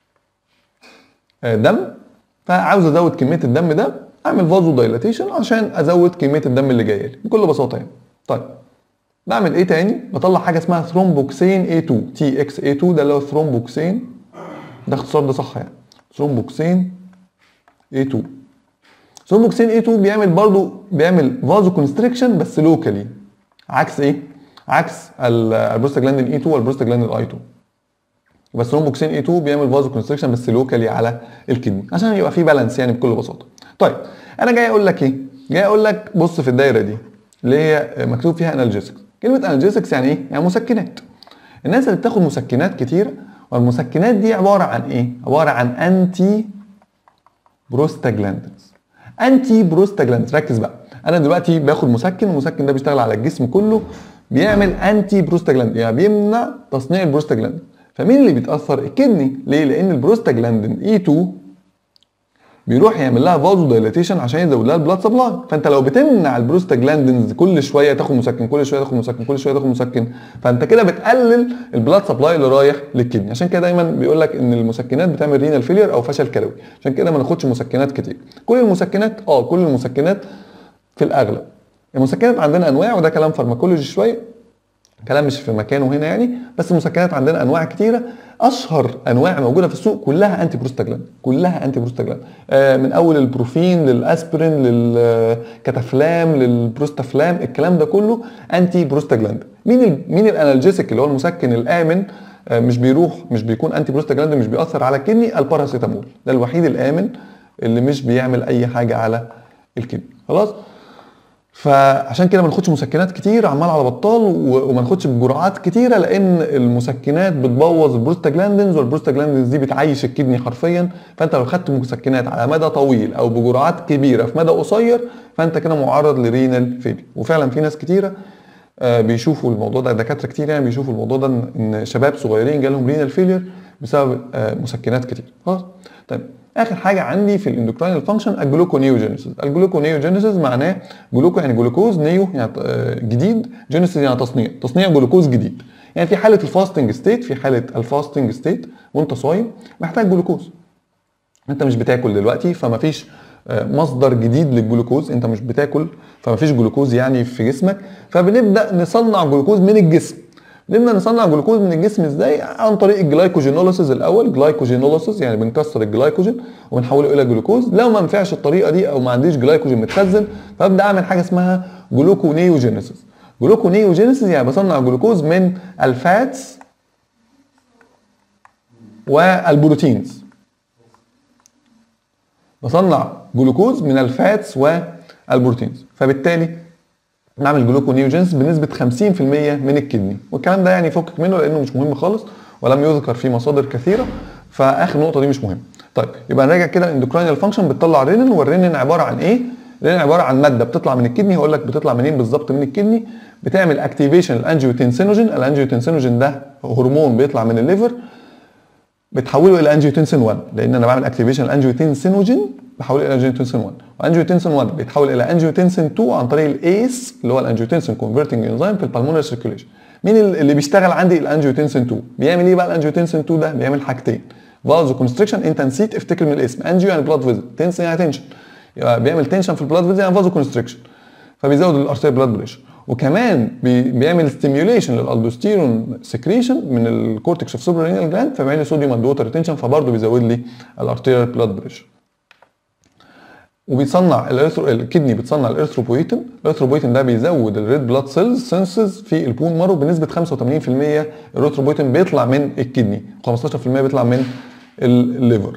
دم فعاوز ازود كميه الدم ده اعمل فازو دايلاتيشن عشان ازود كميه الدم اللي جايه لي بكل بساطه يعني طيب بعمل ايه تاني بطلع حاجه اسمها ثرومبوكسين A2 تي اكس A2 ده اللي هو ثرومبوكسين ده اختصار ده صح يعني ثرومبوكسين A2 ثرومبوكسين A2 بيعمل برضو بيعمل فازو كونستريكشن بس لوكالي عكس ايه عكس البروستاجلاندين A2 والبروستاجلاندين I2 بس ثرومبوكسين A2 بيعمل فازو كونستريكشن بس لوكالي على الكدني عشان يبقى في بالانس يعني بكل بساطه طيب انا جاي اقول لك ايه جاي اقول لك بص في الدايره دي اللي هي مكتوب فيها انالجيسكس كلمه انالجيسكس يعني ايه يعني مسكنات الناس اللي بتاخد مسكنات كتير والمسكنات دي عباره عن ايه عباره عن انتي بروستاجلاندينز انتي بروستاجلاندينز ركز بقى انا دلوقتي باخد مسكن والمسكن ده بيشتغل على الجسم كله بيعمل انتي بروستاجلاندين يعني بيمنع تصنيع البروستاجلاندين فمين اللي بيتاثر الكدني ليه لان البروستاجلاندين اي 2 بيروح يعمل لها فازو دايلاتيشن عشان يزود لها البلاد سبلاي فانت لو بتمنع البروستاجلاندينز كل شويه تاخد مسكن كل شويه تاخد مسكن كل شويه تاخد مسكن فانت كده بتقلل البلاد سبلاي اللي رايح للكدني عشان كده دايما بيقول لك ان المسكنات بتعمل رينال فيلير او فشل كلوي عشان كده ما ناخدش مسكنات كتير كل المسكنات اه كل المسكنات في الاغلب المسكنات عندنا انواع وده كلام فارماكولوجي شويه كلام مش في مكانه هنا يعني بس المسكنات عندنا انواع كتيره اشهر انواع موجوده في السوق كلها انتي بروستاجلاند كلها انتي بروستاجلاند آه من اول البروفين للاسبرين للكتافلام للبروستافلام الكلام ده كله انتي بروستاجلاند مين ال مين الانالجيسيك اللي هو المسكن الامن آه مش بيروح مش بيكون انتي بروستاجلاند مش بيأثر على الكدني الباراسيتامول ده الوحيد الامن اللي مش بيعمل اي حاجه على الكدني خلاص فعشان كده ما ناخدش مسكنات كتير عمال على بطال و- وما ناخدش بجرعات كتيره لان المسكنات بتبوظ البروستاجلاندينز والبروستاجلاندينز دي بتعيش الكدني حرفيا فانت لو خدت مسكنات على مدى طويل او بجرعات كبيره في مدى قصير فانت كده معرض لرينال فيلي وفعلا في ناس كتيره آه، بيشوفوا الموضوع ده دكاتره كتير يعني بيشوفوا الموضوع ده ان إن شباب صغيرين جالهم رينال فيلير بسبب آه، مسكنات كتير خلاص طيب اخر حاجه عندي في الاندوكراينال فانكشن الجلوكونيوجينيسيس الجلوكونيوجينيسيس معناه جلوكو يعني جلوكوز نيو يعني آه، جديد جينيسيس يعني تصنيع تصنيع جلوكوز جديد يعني في حاله الفاستنج ستيت في حاله الفاستنج ستيت وانت صايم محتاج جلوكوز انت مش بتاكل دلوقتي فما فيش آه، مصدر جديد للجلوكوز انت مش بتاكل فما فيش جلوكوز يعني في جسمك فبنبدا نصنع جلوكوز من الجسم نبدا نصنع جلوكوز من الجسم ازاي عن طريق الجلايكوجينوليسيس الاول جلايكوجينوليسيس يعني بنكسر الجلايكوجين وبنحوله الى جلوكوز لو ما نفعش الطريقه دي او ما عنديش جلايكوجين متخزن فابدا اعمل حاجه اسمها جلوكونيوجينيسيس جلوكونيوجينيسيس يعني بصنع جلوكوز من الفاتس والبروتينز بصنع جلوكوز من الفاتس والبروتينز فبالتالي نعمل جلوكونيوجينز بنسبه 50% من الكدني والكلام ده يعني فكك منه لانه مش مهم خالص ولم يذكر في مصادر كثيره فاخر نقطه دي مش مهم طيب يبقى نراجع كده الاندوكراينال فانكشن بتطلع رينين والرينين عباره عن ايه الرينين عباره عن ماده بتطلع من الكدني هقول لك بتطلع منين بالظبط من الكدني بتعمل اكتيفيشن الانجيوتنسينوجين الانجيوتنسينوجين ده هرمون بيطلع من الليفر بتحوله الى انجيوتنسين 1 لان انا بعمل اكتيفيشن الانجيوتنسينوجين بحوله الى انجيوتنسين 1 وانجيوتنسين 1 بيتحول الى انجيوتنسين 2 عن طريق الايس اللي هو الانجيوتنسين كونفرتنج انزيم في البلمونري سيركيوليشن مين اللي بيشتغل عندي الانجيوتنسين 2 بيعمل ايه بقى الانجيوتنسين 2 ده بيعمل حاجتين فازو كونستريكشن انت نسيت افتكر من الاسم انجيو يعني بلاد فيزل تنسن يعني تنشن يبقى بيعمل تنشن في البلاد فيزل يعني فازو كونستريكشن فبيزود الارتيريال بلاد بريشر وكمان بي- بيعمل ستيميوليشن للالدوستيرون سكريشن من الكورتكس اوف سوبرينال جلاند فبيعمل لي صوديوم اند ووتر ريتنشن فبرضه بيزود لي الارتيريال بلاد بريشر وبيصنع الإرثرو... الكدني بتصنع الارثروبويتين الارثروبويتين ده بيزود الريد بلاد سيلز سنسز في البون مارو بنسبه 85% الارثروبويتين بيطلع من الكدني 15% بيطلع من الليفر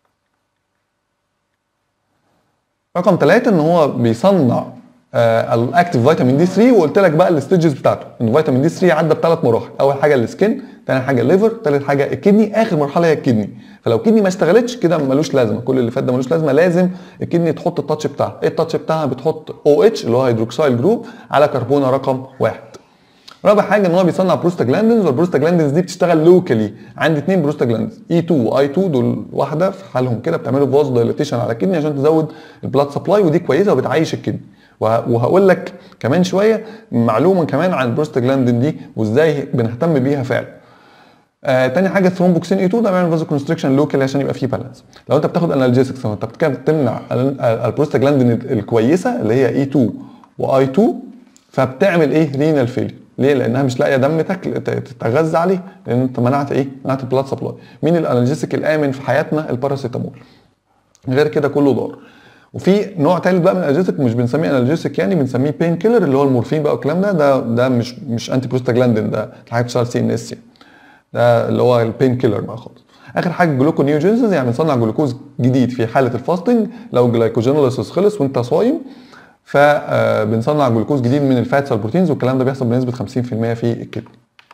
رقم ثلاثة ان هو بيصنع آه الاكتيف فيتامين دي 3 وقلت لك بقى الستيجز بتاعته ان فيتامين دي 3 عدى بثلاث مراحل اول حاجه السكن ثاني حاجه الليفر ثالث حاجه الكدني اخر مرحله هي الكدني فلو الكدني ما اشتغلتش كده ملوش لازمه كل اللي فات ده ملوش لازمه لازم الكدني تحط التاتش بتاعها ايه التاتش بتاعها بتحط او اتش اللي هو هيدروكسيل جروب على كربونه رقم واحد رابع حاجه ان هو بيصنع بروستاجلاندينز والبروستاجلاندينز دي بتشتغل لوكالي عندي اثنين بروستاجلاندينز اي 2 واي 2 دول واحده في حالهم كده بتعملوا فاز دايليتيشن على الكدني عشان تزود البلاد سبلاي ودي كويسه وبتعيش الكدني وه- وهقول لك كمان شويه معلومه كمان عن البروستاجلاندين دي وازاي بنهتم بيها فعلا آه تاني حاجه ثرومبوكسين اي 2 ده بيعمل فازو كونستريكشن لوكال عشان يبقى فيه بالانس لو انت بتاخد انالجيسكس انت كده بتمنع ال- البروستاجلاندين الكويسه اللي هي اي 2 واي 2 فبتعمل ايه رينال فيلير ليه؟ لانها مش لاقيه دم تاكل ت- تتغذى عليه لان انت منعت ايه؟ منعت البلاد سبلاي مين الانالجيسك الامن في حياتنا؟ الباراسيتامول غير كده كله ضار وفي نوع تالت بقى من الانالجيسك مش بنسميه انالجيسك يعني بنسميه بين كيلر اللي هو المورفين بقى والكلام ده ده ده مش مش انتي بروستاجلاندين ده حاجه بتشتغل سي ان اس يعني ده اللي هو البين كيلر بقى خالص اخر حاجه جلوكونيوجينيسيس يعني بنصنع جلوكوز جديد في حاله الفاستنج لو الجلايكوجينوليسيس خلص وانت صايم فبنصنع جلوكوز جديد من الفاتس والبروتينز والكلام ده بيحصل بنسبه 50% في الكدني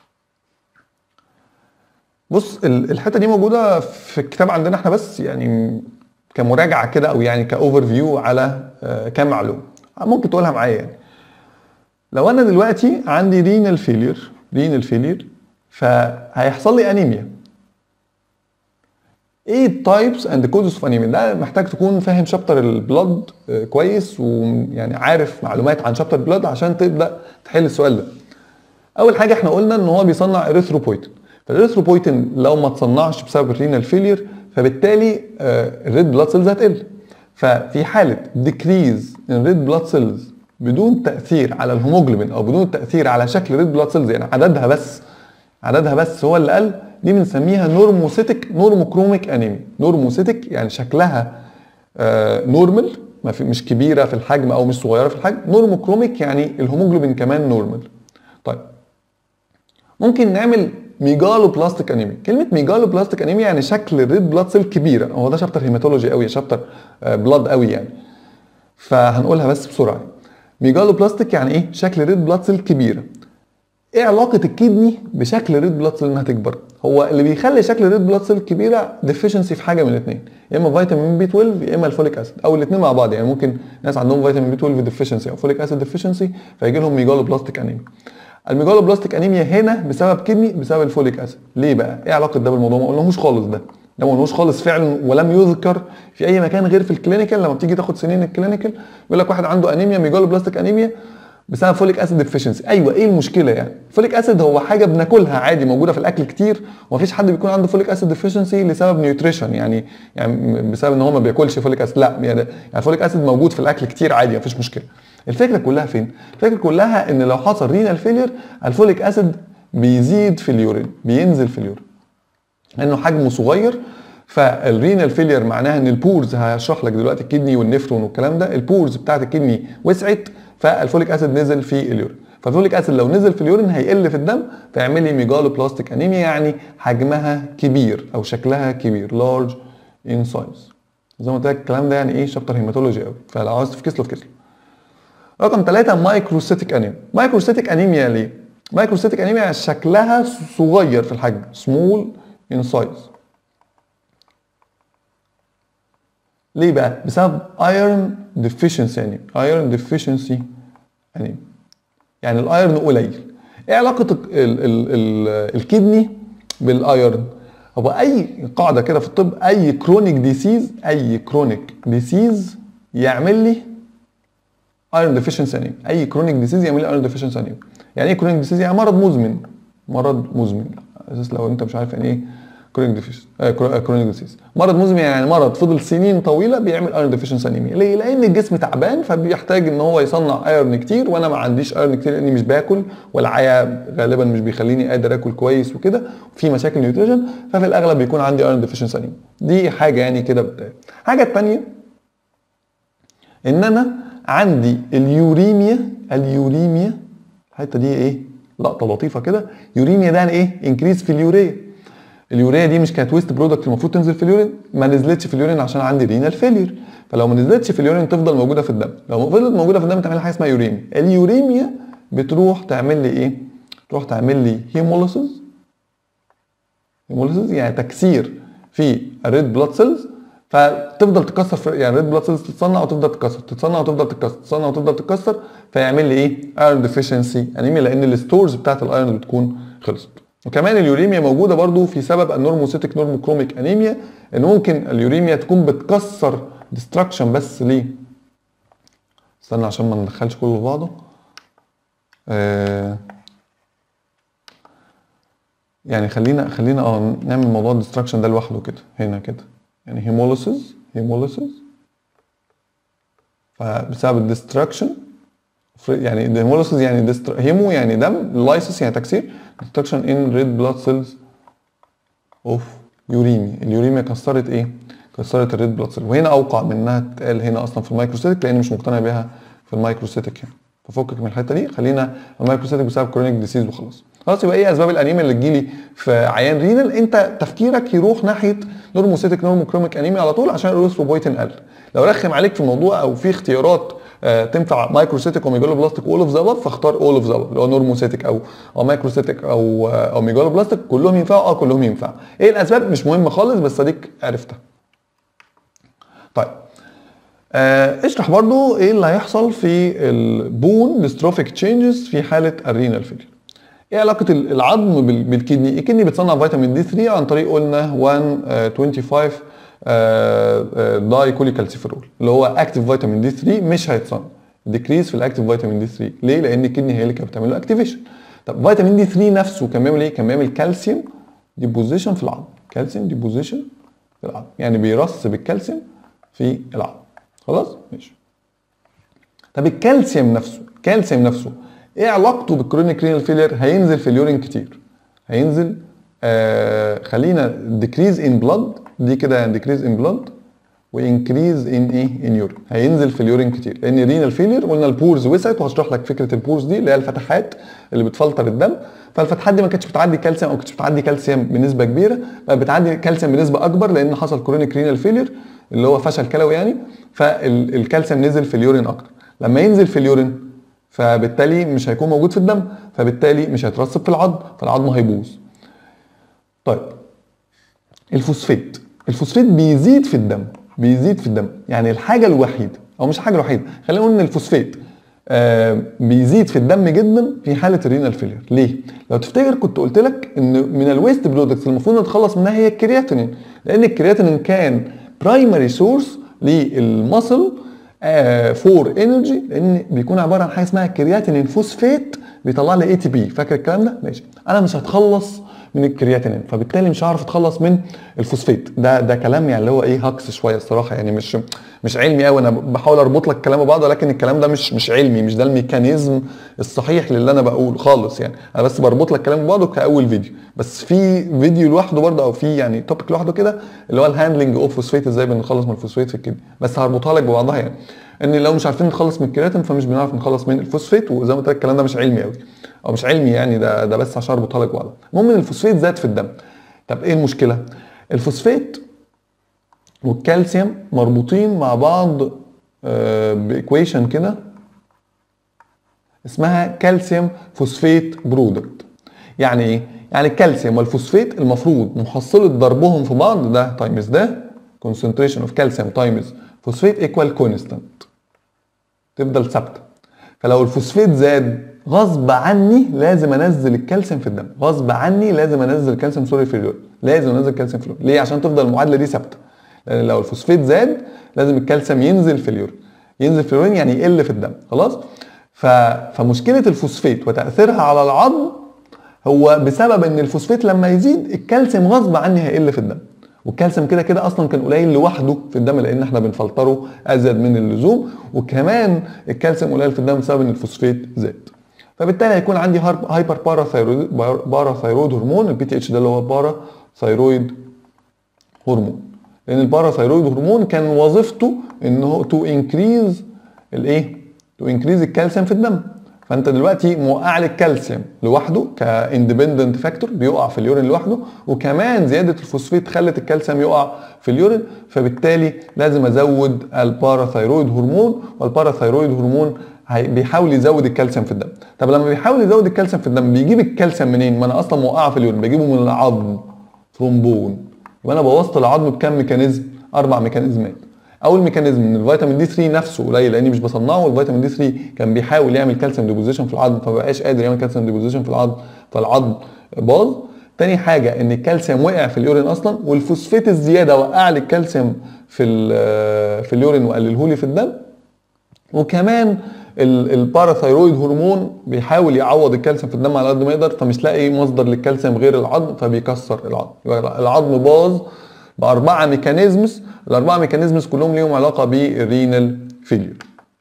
بص ال- الحته دي موجوده في الكتاب عندنا احنا بس يعني كمراجعه كده او يعني كاوفر فيو على آه، كام معلومه ممكن تقولها معايا يعني لو انا دلوقتي عندي رينال فيلير رينال فيلير فهيحصل لي انيميا ايه التايبس اند كوزز اوف انيميا ده محتاج تكون فاهم شابتر البلاد آه، كويس ويعني عارف معلومات عن شابتر البلاد عشان تبدا تحل السؤال ده اول حاجه احنا قلنا ان هو بيصنع اريثروبويتين فالاريثروبويتين لو ما تصنعش بسبب الرينال فيلير فبالتالي الريد بلاد سيلز هتقل ففي حاله ديكريز ان ريد بلاد سيلز بدون تاثير على الهيموجلوبين او بدون تاثير على شكل ريد بلاد سيلز يعني عددها بس عددها بس هو اللي قل دي بنسميها نورموسيتك نورموكروميك انيميا نورموسيتك يعني شكلها نورمال ما في مش كبيره في الحجم او مش صغيره في الحجم نورموكروميك يعني الهيموجلوبين كمان نورمال طيب ممكن نعمل ميجالو بلاستيك انيميا كلمه ميجالو بلاستيك انيميا يعني شكل الريد بلاد سيل كبيره هو ده شابتر هيماتولوجي قوي شابتر بلاد قوي يعني فهنقولها بس بسرعه ميجالو بلاستيك يعني ايه شكل ريد بلاد سيل كبيره ايه علاقه الكدني بشكل ريد بلاد سيل انها تكبر هو اللي بيخلي شكل ريد بلاد سيل كبيره ديفيشنسي في حاجه من الاثنين يا اما فيتامين بي 12 يا اما الفوليك اسيد او الاثنين مع بعض يعني ممكن ناس عندهم فيتامين بي 12 ديفيشنسي او فوليك اسيد ديفيشنسي فيجي لهم ميجالو بلاستيك انيميا الميجالو بلاستيك انيميا هنا بسبب كدني بسبب الفوليك اسيد ليه بقى ايه علاقه ده بالموضوع ما قلناهوش خالص ده ده ما قلناهوش خالص فعلا ولم يذكر في اي مكان غير في الكلينيكال لما بتيجي تاخد سنين الكلينيكال بيقول لك واحد عنده انيميا ميجالو بلاستيك انيميا بسبب فوليك اسيد ديفيشنسي ايوه ايه المشكله يعني فوليك اسيد هو حاجه بناكلها عادي موجوده في الاكل كتير ومفيش حد بيكون عنده فوليك اسيد ديفيشنسي لسبب نيوتريشن يعني يعني بسبب ان هو ما بياكلش فوليك اسيد لا يعني يعني فوليك اسيد موجود في الاكل كتير عادي مفيش مشكله الفكره كلها فين الفكره كلها ان لو حصل رينال فيلير الفوليك اسيد بيزيد في اليورين بينزل في اليورين لانه حجمه صغير فالرينال فيلير معناها ان البورز هشرح لك دلوقتي الكدني والنفرون والكلام ده البورز بتاعت الكدني وسعت فالفوليك اسيد نزل في اليورين فالفوليك اسيد لو نزل في اليورين هيقل في الدم فيعمل لي ميجالو بلاستيك انيميا يعني حجمها كبير او شكلها كبير لارج ان سايز زي ما قلت لك الكلام ده يعني ايه شابتر هيماتولوجي قوي فلو عاوز تفكس له فكس له رقم ثلاثة مايكروسيتيك انيميا مايكروسيتيك انيميا ليه مايكروسيتيك انيميا شكلها صغير في الحجم سمول ان سايز ليه بقى بسبب ايرون ديفيشنسي انيميا ايرون ديفيشنسي انيميا يعني الايرون قليل ايه علاقه ال ال ال الكدني بالايرون هو اي قاعده كده في الطب اي كرونيك ديسيز اي كرونيك ديسيز يعمل لي ايرون ديفيشنسي انيميا اي كرونيك ديسيز يعمل لي ايرون ديفيشنسي انيميا يعني ايه كرونيك ديسيز يعني مرض مزمن مرض مزمن اساس لو انت مش عارف يعني ايه كرونيك ديفيشنسي كرونيك ديسيز مرض مزمن يعني مرض فضل سنين طويله بيعمل ايرون ديفيشنسي انيميا ليه لان الجسم تعبان فبيحتاج ان هو يصنع ايرون كتير وانا ما عنديش ايرون كتير لاني مش باكل والعيا غالبا مش بيخليني قادر اكل كويس وكده وفي مشاكل نيوتريشن ففي الاغلب بيكون عندي ايرون ديفيشنسي انيميا دي حاجه يعني كده بدايه الحاجه الثانيه ان انا عندي اليوريميا اليوريميا الحته دي ايه لقطه لطيفه كده يوريميا ده يعني ايه انكريز في اليوريا اليوريا دي مش كانت ويست برودكت المفروض تنزل في اليورين ما نزلتش في اليورين عشان عندي رينال فيلير فلو ما نزلتش في اليورين تفضل موجوده في الدم لو فضلت موجوده في الدم تعمل حاجه اسمها يوريميا اليوريميا بتروح تعمل لي ايه تروح تعمل لي هيموليسيس هيموليسيس يعني تكسير في الريد بلاد سيلز فتفضل تكسر في يعني ريد بلاد سيلز تتصنع وتفضل تتكسر تتصنع وتفضل تتكسر تتصنع وتفضل تتكسر فيعمل لي ايه ايرون ديفيشنسي انيميا لان الستورز بتاعت الايرون بتكون خلصت وكمان اليوريميا موجوده برضو في سبب النورموسيتك نورموكروميك انيميا ان ممكن اليوريميا تكون بتكسر ديستراكشن بس ليه استنى عشان ما ندخلش كله في بعضه آه يعني خلينا خلينا اه نعمل موضوع الديستراكشن ده لوحده كده هنا كده يعني هيموليسيس هيموليسيس فبسبب الديستراكشن يعني الهيموليسيس يعني ديستر... هيمو يعني دم لايسيس يعني تكسير destruction in red blood cells of uremia اليوريميا كسرت ايه؟ كسرت الريد بلاد سيل وهنا اوقع من انها تتقال هنا اصلا في المايكروسيتك لان مش مقتنع بيها في المايكروسيتك يعني ففكك من الحته دي خلينا المايكروسيتك بسبب كرونيك ديسيز وخلاص خلاص يبقى ايه اسباب الانيميا اللي تجيلي في عيان رينال انت تفكيرك يروح ناحيه نورموسيتك نورموكروميك انيميا على طول عشان الاريثروبويتين قل لو رخم عليك في الموضوع او في اختيارات آه تنفع مايكروسيتك وميجالو بلاستيك اول اوف ذا اباف فاختار اول اوف ذا اباف اللي هو نورموسيتك او او مايكروسيتك او آه او ميجالو بلاستيك كلهم ينفعوا اه كلهم ينفعوا ايه الاسباب مش مهم خالص بس اديك عرفتها طيب آه اشرح برضو ايه اللي هيحصل في البون ديستروفيك تشينجز في حاله الرينال فيلير ايه علاقه العظم بالكدني الكدني بتصنع فيتامين دي 3 عن طريق قلنا 125 داي كوليكالسيفيرول اللي هو اكتيف فيتامين دي 3 مش هيتصنع ديكريز في الاكتيف فيتامين دي 3 ليه لان الكدني هي اللي كانت بتعمل له اكتيفيشن طب فيتامين دي 3 نفسه كان بيعمل ايه كان بيعمل كالسيوم ديبوزيشن في العظم كالسيوم ديبوزيشن في العظم يعني بيرص بالكالسيوم في العظم خلاص ماشي طب الكالسيوم نفسه الكالسيوم نفسه ايه علاقته بالكرونيك رينال فيلير هينزل في اليورين كتير هينزل آه خلينا ديكريز ان بلاد دي كده ديكريز ان بلاد وانكريز ان ايه ان يورين هينزل في اليورين كتير لان رينال فيلير قلنا البورز وسعت وهشرح لك فكره البورز دي اللي هي الفتحات اللي بتفلتر الدم فالفتحات دي ما كانتش بتعدي كالسيوم او كانتش بتعدي كالسيوم بنسبه كبيره بقت بتعدي كالسيوم بنسبه اكبر لان حصل كرونيك رينال فيلير اللي هو فشل كلوي يعني فالكالسيوم نزل في اليورين اكتر لما ينزل في اليورين فبالتالي مش هيكون موجود في الدم فبالتالي مش هيترسب في العظم فالعظم هيبوظ طيب الفوسفات الفوسفات بيزيد في الدم بيزيد في الدم يعني الحاجه الوحيده او مش الحاجه الوحيده خلينا نقول ان الفوسفات آه بيزيد في الدم جدا في حاله الرينال فيلير ليه لو تفتكر كنت قلت لك ان من الويست برودكتس المفروض نتخلص منها هي الكرياتينين لان الكرياتينين كان برايمري سورس للمصل فور انرجي لان بيكون عباره عن حاجه اسمها كرياتينين فوسفات بيطلع لي اي تي بي فاكر الكلام ده ماشي انا مش هتخلص من الكرياتينين فبالتالي مش هعرف اتخلص من الفوسفات ده ده كلام يعني اللي هو ايه هكس شويه الصراحه يعني مش مش علمي قوي انا بحاول اربط لك الكلام ببعض ولكن الكلام ده مش مش علمي مش ده الميكانيزم الصحيح للي انا بقوله خالص يعني انا بس بربط لك الكلام ببعضه كاول فيديو بس في فيديو لوحده برضه او في يعني توبيك لوحده كده اللي هو الهاندلنج اوف فوسفات ازاي بنخلص من الفوسفات في الكدني بس هربطها لك ببعضها يعني ان لو مش عارفين نخلص من الكرياتين فمش بنعرف نخلص من الفوسفات وزي ما قلت لك الكلام ده مش علمي قوي او مش علمي يعني ده ده بس عشان اربطها لك ببعضها المهم ان الفوسفات زاد في الدم طب ايه المشكله الفوسفات والكالسيوم مربوطين مع بعض بايكويشن كده اسمها كالسيوم فوسفات برودكت يعني ايه يعني الكالسيوم والفوسفات المفروض محصله ضربهم في بعض ده تايمز ده concentration of calcium times فوسفات ايكوال كونستانت تفضل ثابته فلو الفوسفات زاد غصب عني لازم انزل الكالسيوم في الدم غصب عني لازم انزل الكالسيوم سوري في اليورين لازم انزل الكالسيوم في اليورين ليه عشان تفضل المعادله دي ثابته لان لو الفوسفات زاد لازم الكالسيوم ينزل في اليورين ينزل في اليورين يعني يقل في الدم خلاص ف... فمشكله الفوسفات وتاثيرها على العظم هو بسبب ان الفوسفات لما يزيد الكالسيوم غصب عني هيقل في الدم والكالسيوم كده كده اصلا كان قليل لوحده في الدم لان احنا بنفلتره ازيد من اللزوم وكمان الكالسيوم قليل في الدم بسبب ان الفوسفات زاد فبالتالي هيكون عندي هايبر باراثايرويد باراثايرويد هرمون البي تي اتش ده اللي هو باراثايرويد هرمون لان الباراثايرويد هرمون كان وظيفته ان هو تو انكريز الايه تو انكريز الكالسيوم في الدم فانت دلوقتي موقع لي الكالسيوم لوحده كاندبندنت فاكتور بيقع في اليورين لوحده وكمان زياده الفوسفات خلت الكالسيوم يقع في اليورين فبالتالي لازم ازود الباراثايرويد هرمون والباراثايرويد هرمون بيحاول يزود الكالسيوم في الدم طب لما بيحاول يزود الكالسيوم في الدم بيجيب الكالسيوم منين ما انا اصلا موقعه في اليورين بجيبه من العظم ثرومبون يبقى انا بوظت العظم بكام ميكانيزم اربع ميكانيزمات اول ميكانيزم ان الفيتامين دي 3 نفسه قليل لاني مش بصنعه والفيتامين دي 3 كان بيحاول يعمل كالسيوم ديبوزيشن في العظم فمبقاش قادر يعمل كالسيوم ديبوزيشن في العظم فالعظم باظ تاني حاجه ان الكالسيوم وقع في اليورين اصلا والفوسفات الزياده وقع لي الكالسيوم في في اليورين وقلله لي في الدم وكمان الباراثايرويد هرمون بيحاول يعوض الكالسيوم في الدم على قد ما يقدر فمش لاقي مصدر للكالسيوم غير العظم فبيكسر العظم يبقى العظم باظ باربعه ميكانيزمز الاربعه ميكانيزمز كلهم ليهم علاقه بالرينال فيلير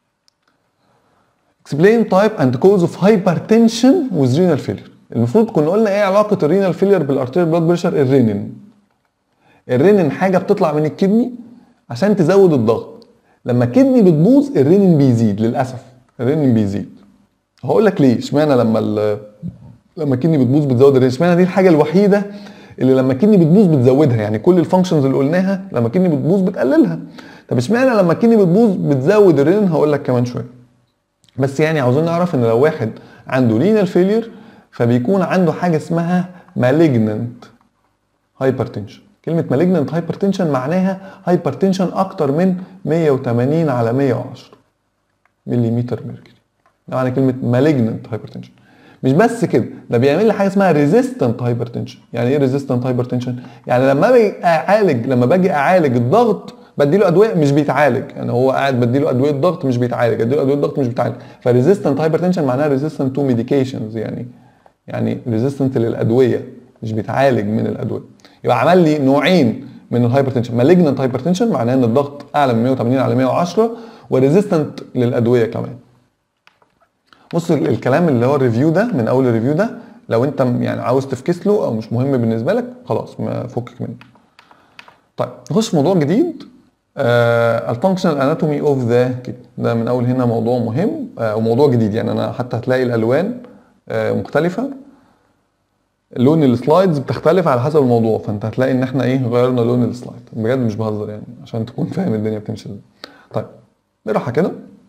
explain type and cause of hypertension with renal failure المفروض كنا قلنا ايه علاقه الرينال فيلير بالارتيريال بلاد بريشر الرينين الرينين حاجه بتطلع من الكدني عشان تزود الضغط لما الكدني بتبوظ الرينين بيزيد للاسف الرينين بيزيد هقول لك ليه اشمعنى لما لما الكدني بتبوظ بتزود الرينين اشمعنى دي الحاجه الوحيده اللي لما الكدني بتبوظ بتزودها يعني كل الفانكشنز اللي قلناها لما الكدني بتبوظ بتقللها طب اشمعنى لما الكدني بتبوظ بتزود الرينين هقول لك كمان شويه بس يعني عاوزين نعرف ان لو واحد عنده رينال فيلير فبيكون عنده حاجه اسمها مالجننت هايبرتنشن كلمة مالجننت هايبرتنشن معناها هايبرتنشن أكتر من 180 على 110 مليمتر ميركوري ده معنى كلمة مالجننت هايبرتنشن مش بس كده ده بيعمل لي حاجه اسمها ريزيستنت هايبرتنشن يعني ايه ريزيستنت هايبرتنشن يعني لما باجي اعالج لما باجي اعالج الضغط بديله ادويه مش بيتعالج يعني هو قاعد بديله ادويه ضغط مش بيتعالج اديله ادويه ضغط مش بيتعالج فريزيستنت هايبرتنشن معناها ريزيستنت تو ميديكيشنز يعني يعني ريزيستنت للادويه مش بيتعالج من الادويه يبقى عمل لي نوعين من الهايبرتنشن مالجننت هايبرتنشن معناه ان الضغط اعلى من 180 على 110 وريزيستنت للادويه كمان بص الكلام اللي هو الريفيو ده من اول الريفيو ده لو انت يعني عاوز تفكس له او مش مهم بالنسبه لك خلاص ما فكك منه طيب نخش في موضوع جديد الفانكشنال اناتومي اوف ذا كده ده من اول هنا موضوع مهم آه وموضوع جديد يعني انا حتى هتلاقي الالوان آه مختلفه لون السلايدز بتختلف على حسب الموضوع فانت هتلاقي ان احنا ايه غيرنا لون السلايد بجد مش بهزر يعني عشان تكون فاهم الدنيا بتمشي ازاي طيب بالراحه كده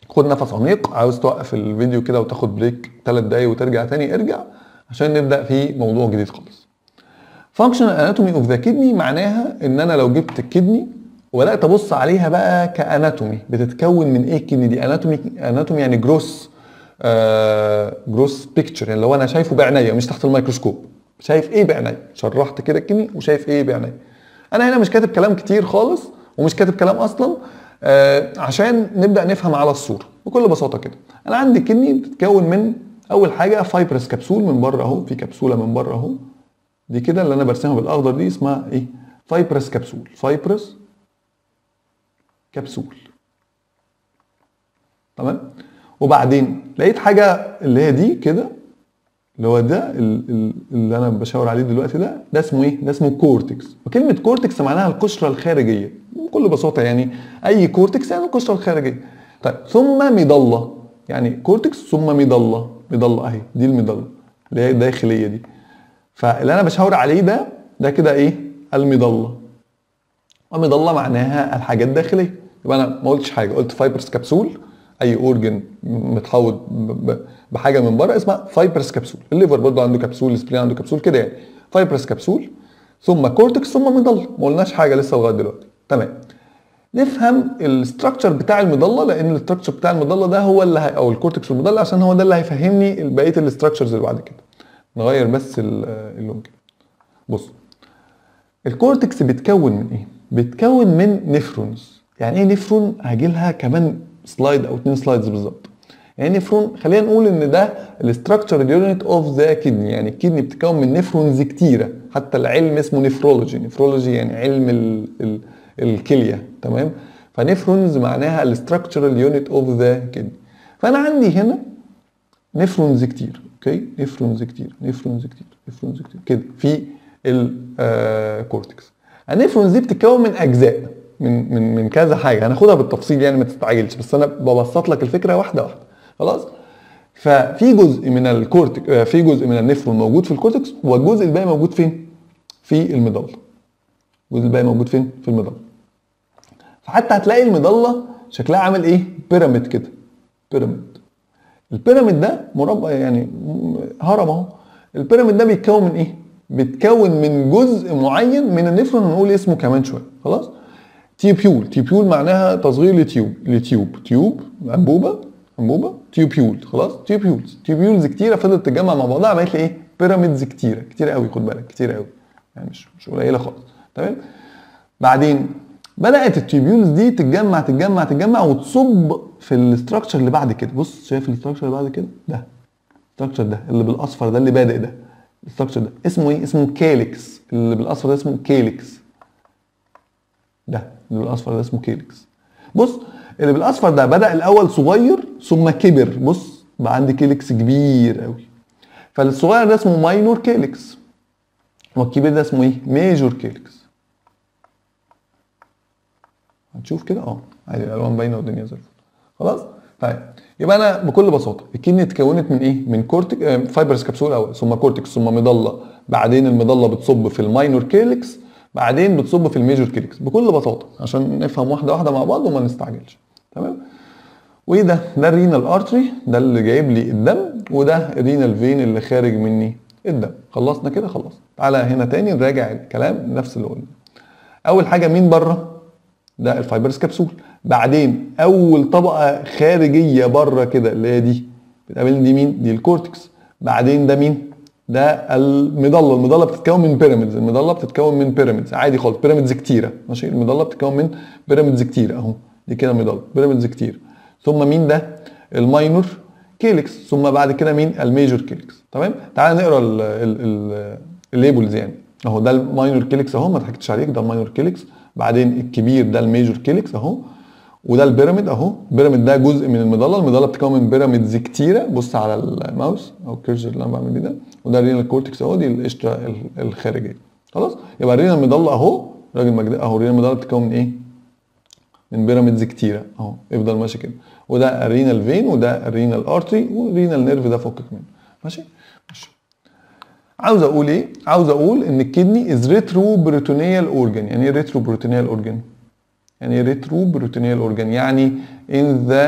خد نفس عميق عاوز توقف الفيديو كده وتاخد بريك ثلاث دقايق وترجع تاني ارجع عشان نبدا في موضوع جديد خالص فانكشنال اناتومي اوف ذا كدني معناها ان انا لو جبت الكدني وبدات ابص عليها بقى كاناتومي بتتكون من ايه الكدني دي اناتومي اناتومي يعني جروس آه جروس بيكتشر يعني لو انا شايفه بعينيا مش تحت الميكروسكوب شايف ايه بعينيا شرحت كده الكدني وشايف ايه بعينيا انا هنا مش كاتب كلام كتير خالص ومش كاتب كلام اصلا آه عشان نبدا نفهم على الصوره بكل بساطه كده انا عندي كدني بتتكون من اول حاجه فايبرس كبسول من بره اهو في كبسوله من بره اهو دي كده اللي انا برسمها بالاخضر دي اسمها ايه فايبرس كبسول فايبرس كبسول تمام وبعدين لقيت حاجه اللي هي دي كده اللي هو ده ال- ال- اللي انا بشاور عليه دلوقتي ده ده اسمه ايه ده اسمه كورتكس وكلمه كورتكس معناها القشره الخارجيه بكل بساطه يعني اي كورتكس يعني القشره الخارجيه طيب ثم مظله يعني كورتكس ثم مظله مظله اهي دي المظله اللي هي الداخليه دي فاللي انا بشاور عليه ده ده كده ايه المظله ومظله معناها الحاجات الداخليه يبقى انا ما قلتش حاجه قلت فايبرس كبسول اي اورجن متحوط ب- ب- بحاجه من بره اسمها فايبرس كبسول الليفر برضه عنده كبسول السبلين عنده كبسول كده يعني فايبرس كبسول ثم كورتكس ثم مظله ما قلناش حاجه لسه لغايه دلوقتي تمام نفهم الاستراكشر بتاع المظله لان الاستراكشر بتاع المظله ده هو اللي هي او الكورتكس والمظله عشان هو ده اللي هيفهمني بقيه الاستراكشرز اللي بعد كده نغير بس ال- اللون كده بص الكورتكس بيتكون من ايه؟ بيتكون من نفرونز يعني ايه نفرون؟ هاجي لها كمان سلايد او اتنين سلايدز بالظبط يعني نفرون خلينا نقول ان ده الاستراكشر يونت اوف ذا كدني يعني الكدني بتتكون من نفرونز كتيره حتى العلم اسمه نفرولوجي نفرولوجي يعني علم ال ال الكليه تمام فنفرونز معناها الاستراكشرال يونت اوف ذا كدني فانا عندي هنا نفرونز كتير اوكي نفرونز كتير نفرونز كتير نفرونز كتير كده في الكورتكس النفرونز دي بتتكون من اجزاء من من من كذا حاجه هناخدها بالتفصيل يعني ما تستعجلش بس انا ببسط لك الفكره واحده واحده خلاص ففي جزء من الكورتك آه، في جزء من النفرون موجود في الكورتكس والجزء الباقي موجود فين في المظله الجزء الباقي موجود فين في المظله فحتى هتلاقي المظله شكلها عامل ايه بيراميد كده بيراميد البيراميد ده مربع يعني م- هرم اهو البيراميد ده بيتكون من ايه؟ بيتكون من جزء معين من النفرون هنقول اسمه كمان شويه خلاص؟ تيوبيول تيوبيول معناها تصغير لتيوب لتيوب تيوب انبوبه انبوبه تيوبيول خلاص تيوبيولز تيوبيولز كتيره فضلت تتجمع مع بعضها عملت لي ايه؟ بيراميدز كتيره كتيره قوي خد بالك كتيره قوي يعني مش مش قليله خالص تمام؟ بعدين بدات التيوبيولز دي تتجمع تتجمع تتجمع وتصب في الاستراكشر اللي بعد كده بص شايف الاستراكشر اللي بعد كده ده الاستراكشر ده اللي بالاصفر ده اللي بادئ ده الاستراكشر ده اسمه ايه اسمه كاليكس اللي بالاصفر ده اسمه كاليكس ده اللي بالاصفر ده اسمه كاليكس بص اللي بالاصفر ده بدا الاول صغير ثم كبر بص بقى عندي كاليكس كبير قوي فالصغير ده اسمه ماينور كاليكس والكبير ده اسمه ايه ميجور كاليكس هتشوف كده اه عادي الالوان باينه والدنيا زي الفل خلاص طيب يبقى انا بكل بساطه الكدني اتكونت من ايه من كورتك آه، فايبرس كبسول اول ثم كورتكس ثم مظله بعدين المظله بتصب في الماينور كيلكس بعدين بتصب في الميجور كيلكس بكل بساطه عشان نفهم واحده واحده مع بعض وما نستعجلش تمام وايه ده ده الرينال ارتري ده اللي جايب لي الدم وده الرينال فين اللي خارج مني الدم خلصنا كده خلاص تعالى هنا تاني نراجع الكلام نفس اللي قلنا اول حاجه مين بره ده الفايبرس كبسول بعدين اول طبقه خارجيه بره كده اللي هي دي بتقابلني دي مين دي الكورتكس بعدين ده مين ده المظله المظله بتتكون من بيراميدز المظله بتتكون من بيراميدز عادي خالص بيراميدز كتيره ماشي المظله بتتكون من بيراميدز كتيره اهو دي كده مظله بيراميدز كتير ثم مين ده الماينور كيلكس ثم بعد كده مين الميجور كيلكس تمام تعال نقرا ال- ال- ال- الليبلز يعني اهو ده الماينور كيلكس اهو ما ضحكتش عليك ده الماينور كيلكس بعدين الكبير ده الميجور كيلكس اهو وده البيراميد اهو البيراميد ده جزء من المظله المظله بتتكون من بيراميدز كتيره بص على الماوس او الكيرسر اللي انا بعمل بيه ده وده الرينال كورتكس اهو دي القشره ال- الخارجيه خلاص يبقى الرينال مظله اهو راجل مجد اهو الرينال مظله بتتكون من ايه من بيراميدز كتيره اهو افضل ماشي كده وده الرينال فين وده الرينال ارتري والرينال نيرف ده فكك منه ماشي ماشي عاوز اقول ايه عاوز اقول ان الكدني از ريترو بروتونيال اورجان يعني ايه ريترو بروتونيال اورجان يعني ايه ريترو بروتونيال اورجان يعني in the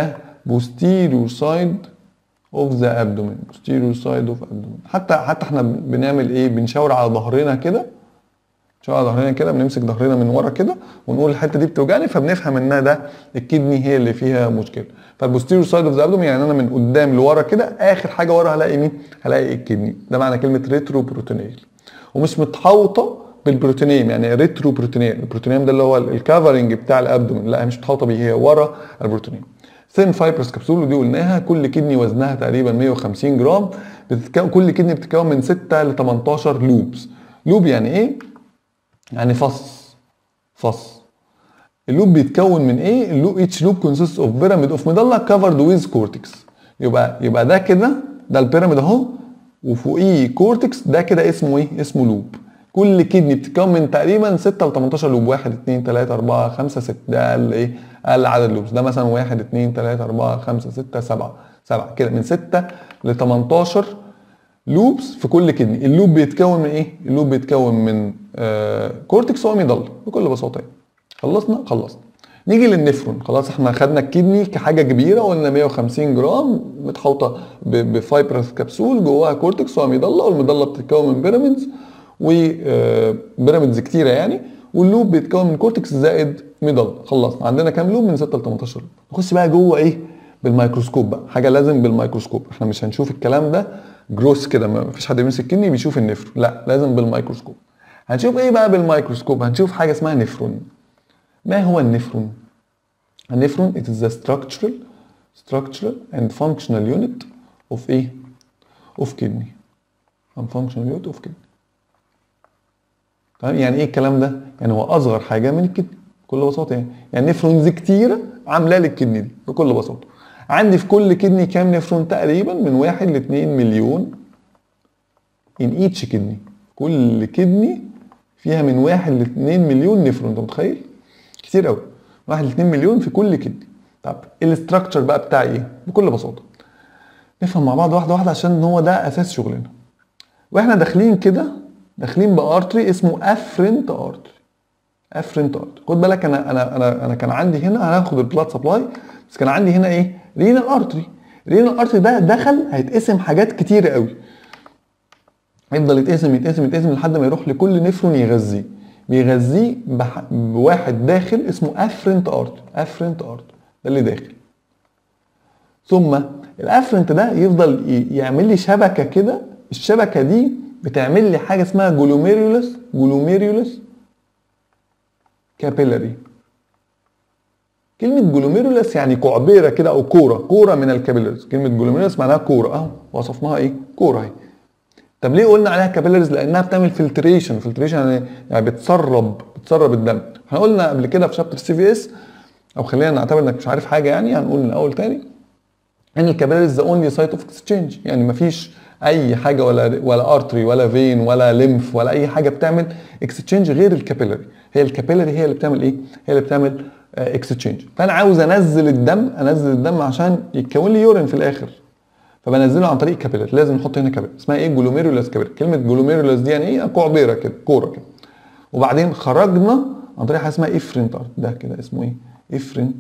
posterior side of the abdomen posterior side of abdomen حتى حتى احنا بنعمل ايه بنشاور على ظهرنا كده نشاور على ظهرنا كده بنمسك ظهرنا من ورا كده ونقول الحته دي بتوجعني فبنفهم ان ده الكدني هي اللي فيها مشكله فالبوستيريور سايد اوف ذا ابدومين يعني انا من قدام لورا كده اخر حاجه ورا هلاقي مين هلاقي الكدني ده معنى كلمه ريترو بروتينيل ومش متحوطه بالبروتينيم يعني ريترو بروتينيم البروتينيم ده اللي هو الكفرنج بتاع الابدومين لا هي مش متحوطه بيه هي ورا البروتينيم ثين فايبرس كبسول ودي قلناها كل كدني وزنها تقريبا 150 جرام بتتكون كل كدني بتتكون من 6 ل 18 لوبس لوب يعني ايه يعني فص فص اللوب بيتكون من ايه اللوب each loop consists of pyramid of medulla covered with cortex يبقى يبقى ده كده ده البيراميد اهو وفوقيه كورتكس ده كده اسمه ايه اسمه لوب كل كدني بتتكون من تقريبا 6 ل 18 لوب 1 2 3 4 5 6 ده اقل ايه اقل عدد لوبس ده مثلا 1 2 3 4 5 6 7 7 كده من 6 ل 18 لوبس في كل كدني اللوب بيتكون من ايه اللوب بيتكون من آه كورتكس واميدال بكل بساطه يعني. خلصنا خلصنا نيجي للنفرون خلاص احنا خدنا الكدني كحاجه كبيره وقلنا 150 جرام متحوطه بفايبرس كبسول جواها كورتكس واميدالا والميدالا بتتكون من بيراميدز وبيراميدز كتيره يعني واللوب بيتكون من كورتكس زائد ميدالا خلصنا عندنا كام لوب من 6 ل 18 لوب نخش بقى جوه ايه بالميكروسكوب بقى حاجه لازم بالميكروسكوب احنا مش هنشوف الكلام ده جروس كده ما فيش حد بيمسك كدني بيشوف النفرون لا لازم بالميكروسكوب هنشوف ايه بقى بالميكروسكوب هنشوف حاجه اسمها نفرون ما هو النفرون النفرون it is the structural structural and functional unit of ايه of kidney and functional unit of kidney تمام يعني ايه الكلام ده يعني هو اصغر حاجه من الكدني بكل بساطه يعني يعني نفرونز كتيره عامله لي الكدني دي بكل بساطه عندي في كل كدني كام نفرون تقريبا من واحد ل 2 مليون in each كدني كل كدني فيها من واحد ل 2 مليون نفرون انت متخيل كتير قوي واحد ل 2 مليون في كل كدني طب الاستراكشر بقى بتاعي ايه بكل بساطه نفهم مع بعض واحده واحده عشان هو ده اساس شغلنا واحنا داخلين كده داخلين بارتري اسمه افرنت ارتري افرنت ارتري خد بالك انا انا انا انا كان عندي هنا هناخد البلاد سبلاي بس كان عندي هنا ايه رينال ارتري رينال ارتري ده دخل هيتقسم حاجات كتيره قوي يفضل يتقسم يتقسم يتقسم لحد ما يروح لكل نفرون يغذيه بيغذيه بح... بواحد داخل اسمه افرنت ارتري افرنت ارتري ده اللي داخل ثم الافرنت ده يفضل ي- يعمل لي شبكه كده الشبكه دي بتعمل لي حاجه اسمها جلوميريولس جلوميريولس كابيلاري كلمة جلوميرولس يعني كعبيرة كده أو كورة كورة من الكابيلاريز كلمة جلوميرولس معناها كورة أهو وصفناها إيه كورة أهي طب ليه قلنا عليها كابيلاريز لأنها بتعمل فلتريشن فلتريشن يعني يعني بتسرب بتسرب الدم احنا قلنا قبل كده في شابتر سي في اس أو خلينا نعتبر إنك مش عارف حاجة يعني هنقول من الأول تاني ان الكابيلاريز ذا اونلي سايت اوف اكسشينج يعني مفيش اي حاجه ولا ولا ارتري ولا فين ولا ليمف ولا اي حاجه بتعمل اكسشينج غير الكابيلاري هي الكابيلاري هي اللي بتعمل ايه هي اللي بتعمل اكسشينج فانا عاوز انزل الدم انزل الدم عشان يتكون لي يورين في الاخر فبنزله عن طريق كابيلاري لازم نحط هنا كابيلاري اسمها ايه جلوميرولس كابيلاري كلمه جلوميرولس دي يعني ايه كعبيره كده كوره كده وبعدين خرجنا عن طريق حاجه اسمها افرنت ارت ده كده اسمه ايه افرنت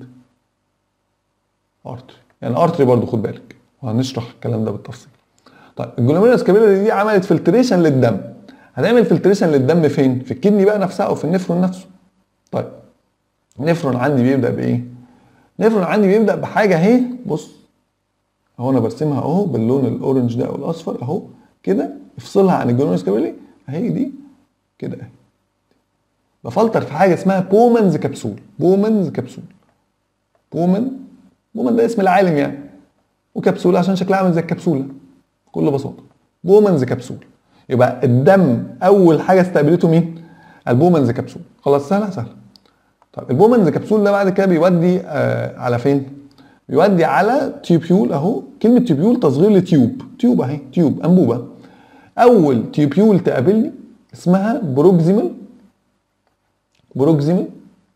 ارتري يعني ارتري برضو خد بالك وهنشرح الكلام ده بالتفصيل طيب الجلوميرولس كابيلاري دي عملت فلتريشن للدم هتعمل فلتريشن للدم فين في الكدني بقى نفسها او في النفرون نفسه طيب نفرون عندي بيبدا بايه نفرون عندي بيبدا بحاجه اهي بص اهو انا برسمها اهو باللون الاورنج ده او الاصفر اهو كده افصلها عن الجلوميرولس كابيلاري اهي دي كده اهي بفلتر في حاجه اسمها بومنز كبسول بومنز كبسول بومن بومن ده اسم العالم يعني وكبسوله عشان شكلها عامل زي الكبسوله بكل بساطه بومنز كبسول يبقى الدم اول حاجه استقبلته مين البومنز كبسول خلاص سهله سهله طيب البومنز كبسول ده بعد كده بيودي آه على فين بيودي على تيوبيول اهو كلمه تيوبيول تصغير لتيوب تيوب اهي تيوب انبوبه اول تيوبيول تقابلني اسمها بروكسيمال بروكسيمال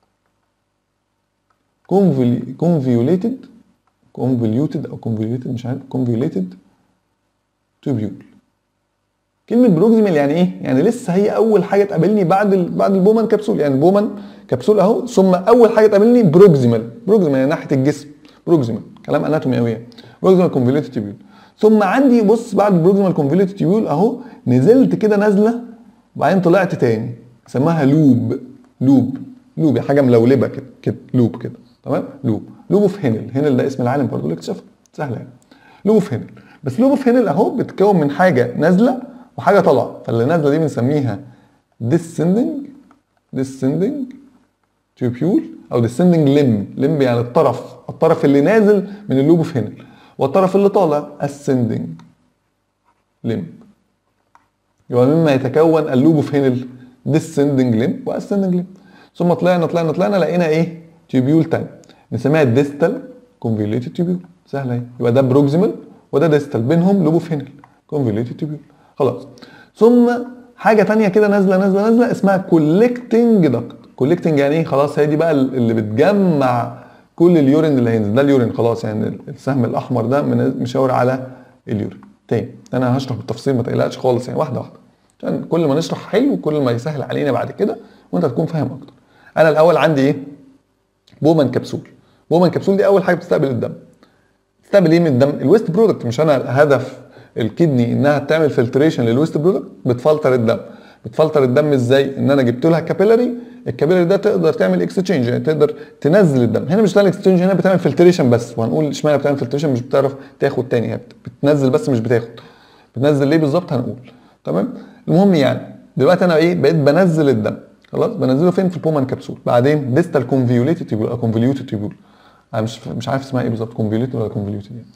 كونفيوليتد كونفوليوتد او كونفوليوتد مش عارف كونفوليوتد تيوبيول كلمة بروكسيمال يعني ايه؟ يعني لسه هي أول حاجة تقابلني بعد ال... بعد البومان كبسول يعني البومان كبسول أهو ثم أول حاجة تقابلني بروكسيمال بروكسيمال يعني ناحية الجسم بروكسيمال كلام اناتومي قوي يعني بروكسيمال كونفوليوتد تيبيول ثم عندي بص بعد البروكسيمال كونفوليوتد تيبيول اهو نزلت كده نازله وبعدين طلعت تاني سماها لوب لوب لوب يعني حاجه ملولبه كده كده لوب كده تمام لوب لوب اوف هينل هينل ده اسم العالم برضه اللي اكتشفه سهله يعني لوب اوف هينل بس لوب اوف هينل اهو بتتكون من حاجه نازله وحاجه طالعه فاللي نازله دي بنسميها descending descending تيوبيول او descending limb limb يعني الطرف الطرف اللي نازل من اللوب اوف هينل والطرف اللي طالع ascending limb يبقى مما يتكون اللوب اوف هينل descending limb وascending limb ثم طلعنا طلعنا طلعنا لقينا ايه تيوبيول تاني نسميها الديستال كونفوليوتد تيوبيول سهله اهي يبقى ده بروكسيمال وده ديستال بينهم لوب اوف هينل كونفوليوتد تيوبيول خلاص ثم حاجه تانية كده نازله نازله نازله اسمها كولكتنج دكت كولكتنج يعني ايه خلاص هي دي بقى اللي بتجمع كل اليورين اللي هينزل ده اليورين خلاص يعني السهم الاحمر ده مشاور على اليورين تاني انا هشرح بالتفصيل ما تقلقش خالص يعني واحده واحده عشان كل ما نشرح حلو كل ما يسهل علينا بعد كده وانت تكون فاهم اكتر انا الاول عندي ايه بومان كبسول بومان كبسول دي اول حاجه بتستقبل الدم بتستقبل ايه من الدم الويست برودكت مش انا هدف الكدني انها تعمل فلتريشن للويست برودكت بتفلتر الدم بتفلتر الدم ازاي ان انا جبت لها كابيلاري الكابيلاري ده تقدر تعمل اكستشينج يعني تقدر تنزل الدم هنا مش بتعمل اكستشينج هنا بتعمل فلتريشن بس وهنقول اشمعنى بتعمل فلتريشن مش بتعرف تاخد تاني هي بتنزل بس مش بتاخد بتنزل ليه بالظبط هنقول تمام المهم يعني دلوقتي انا ايه بقيت بنزل الدم خلاص بنزله فين في البومان كبسول بعدين ديستال كونفيوليتد تيبول او كونفوليوتد تيبول انا مش مش عارف اسمها ايه بالظبط كونفيوليتد ولا كونفوليوتد يعني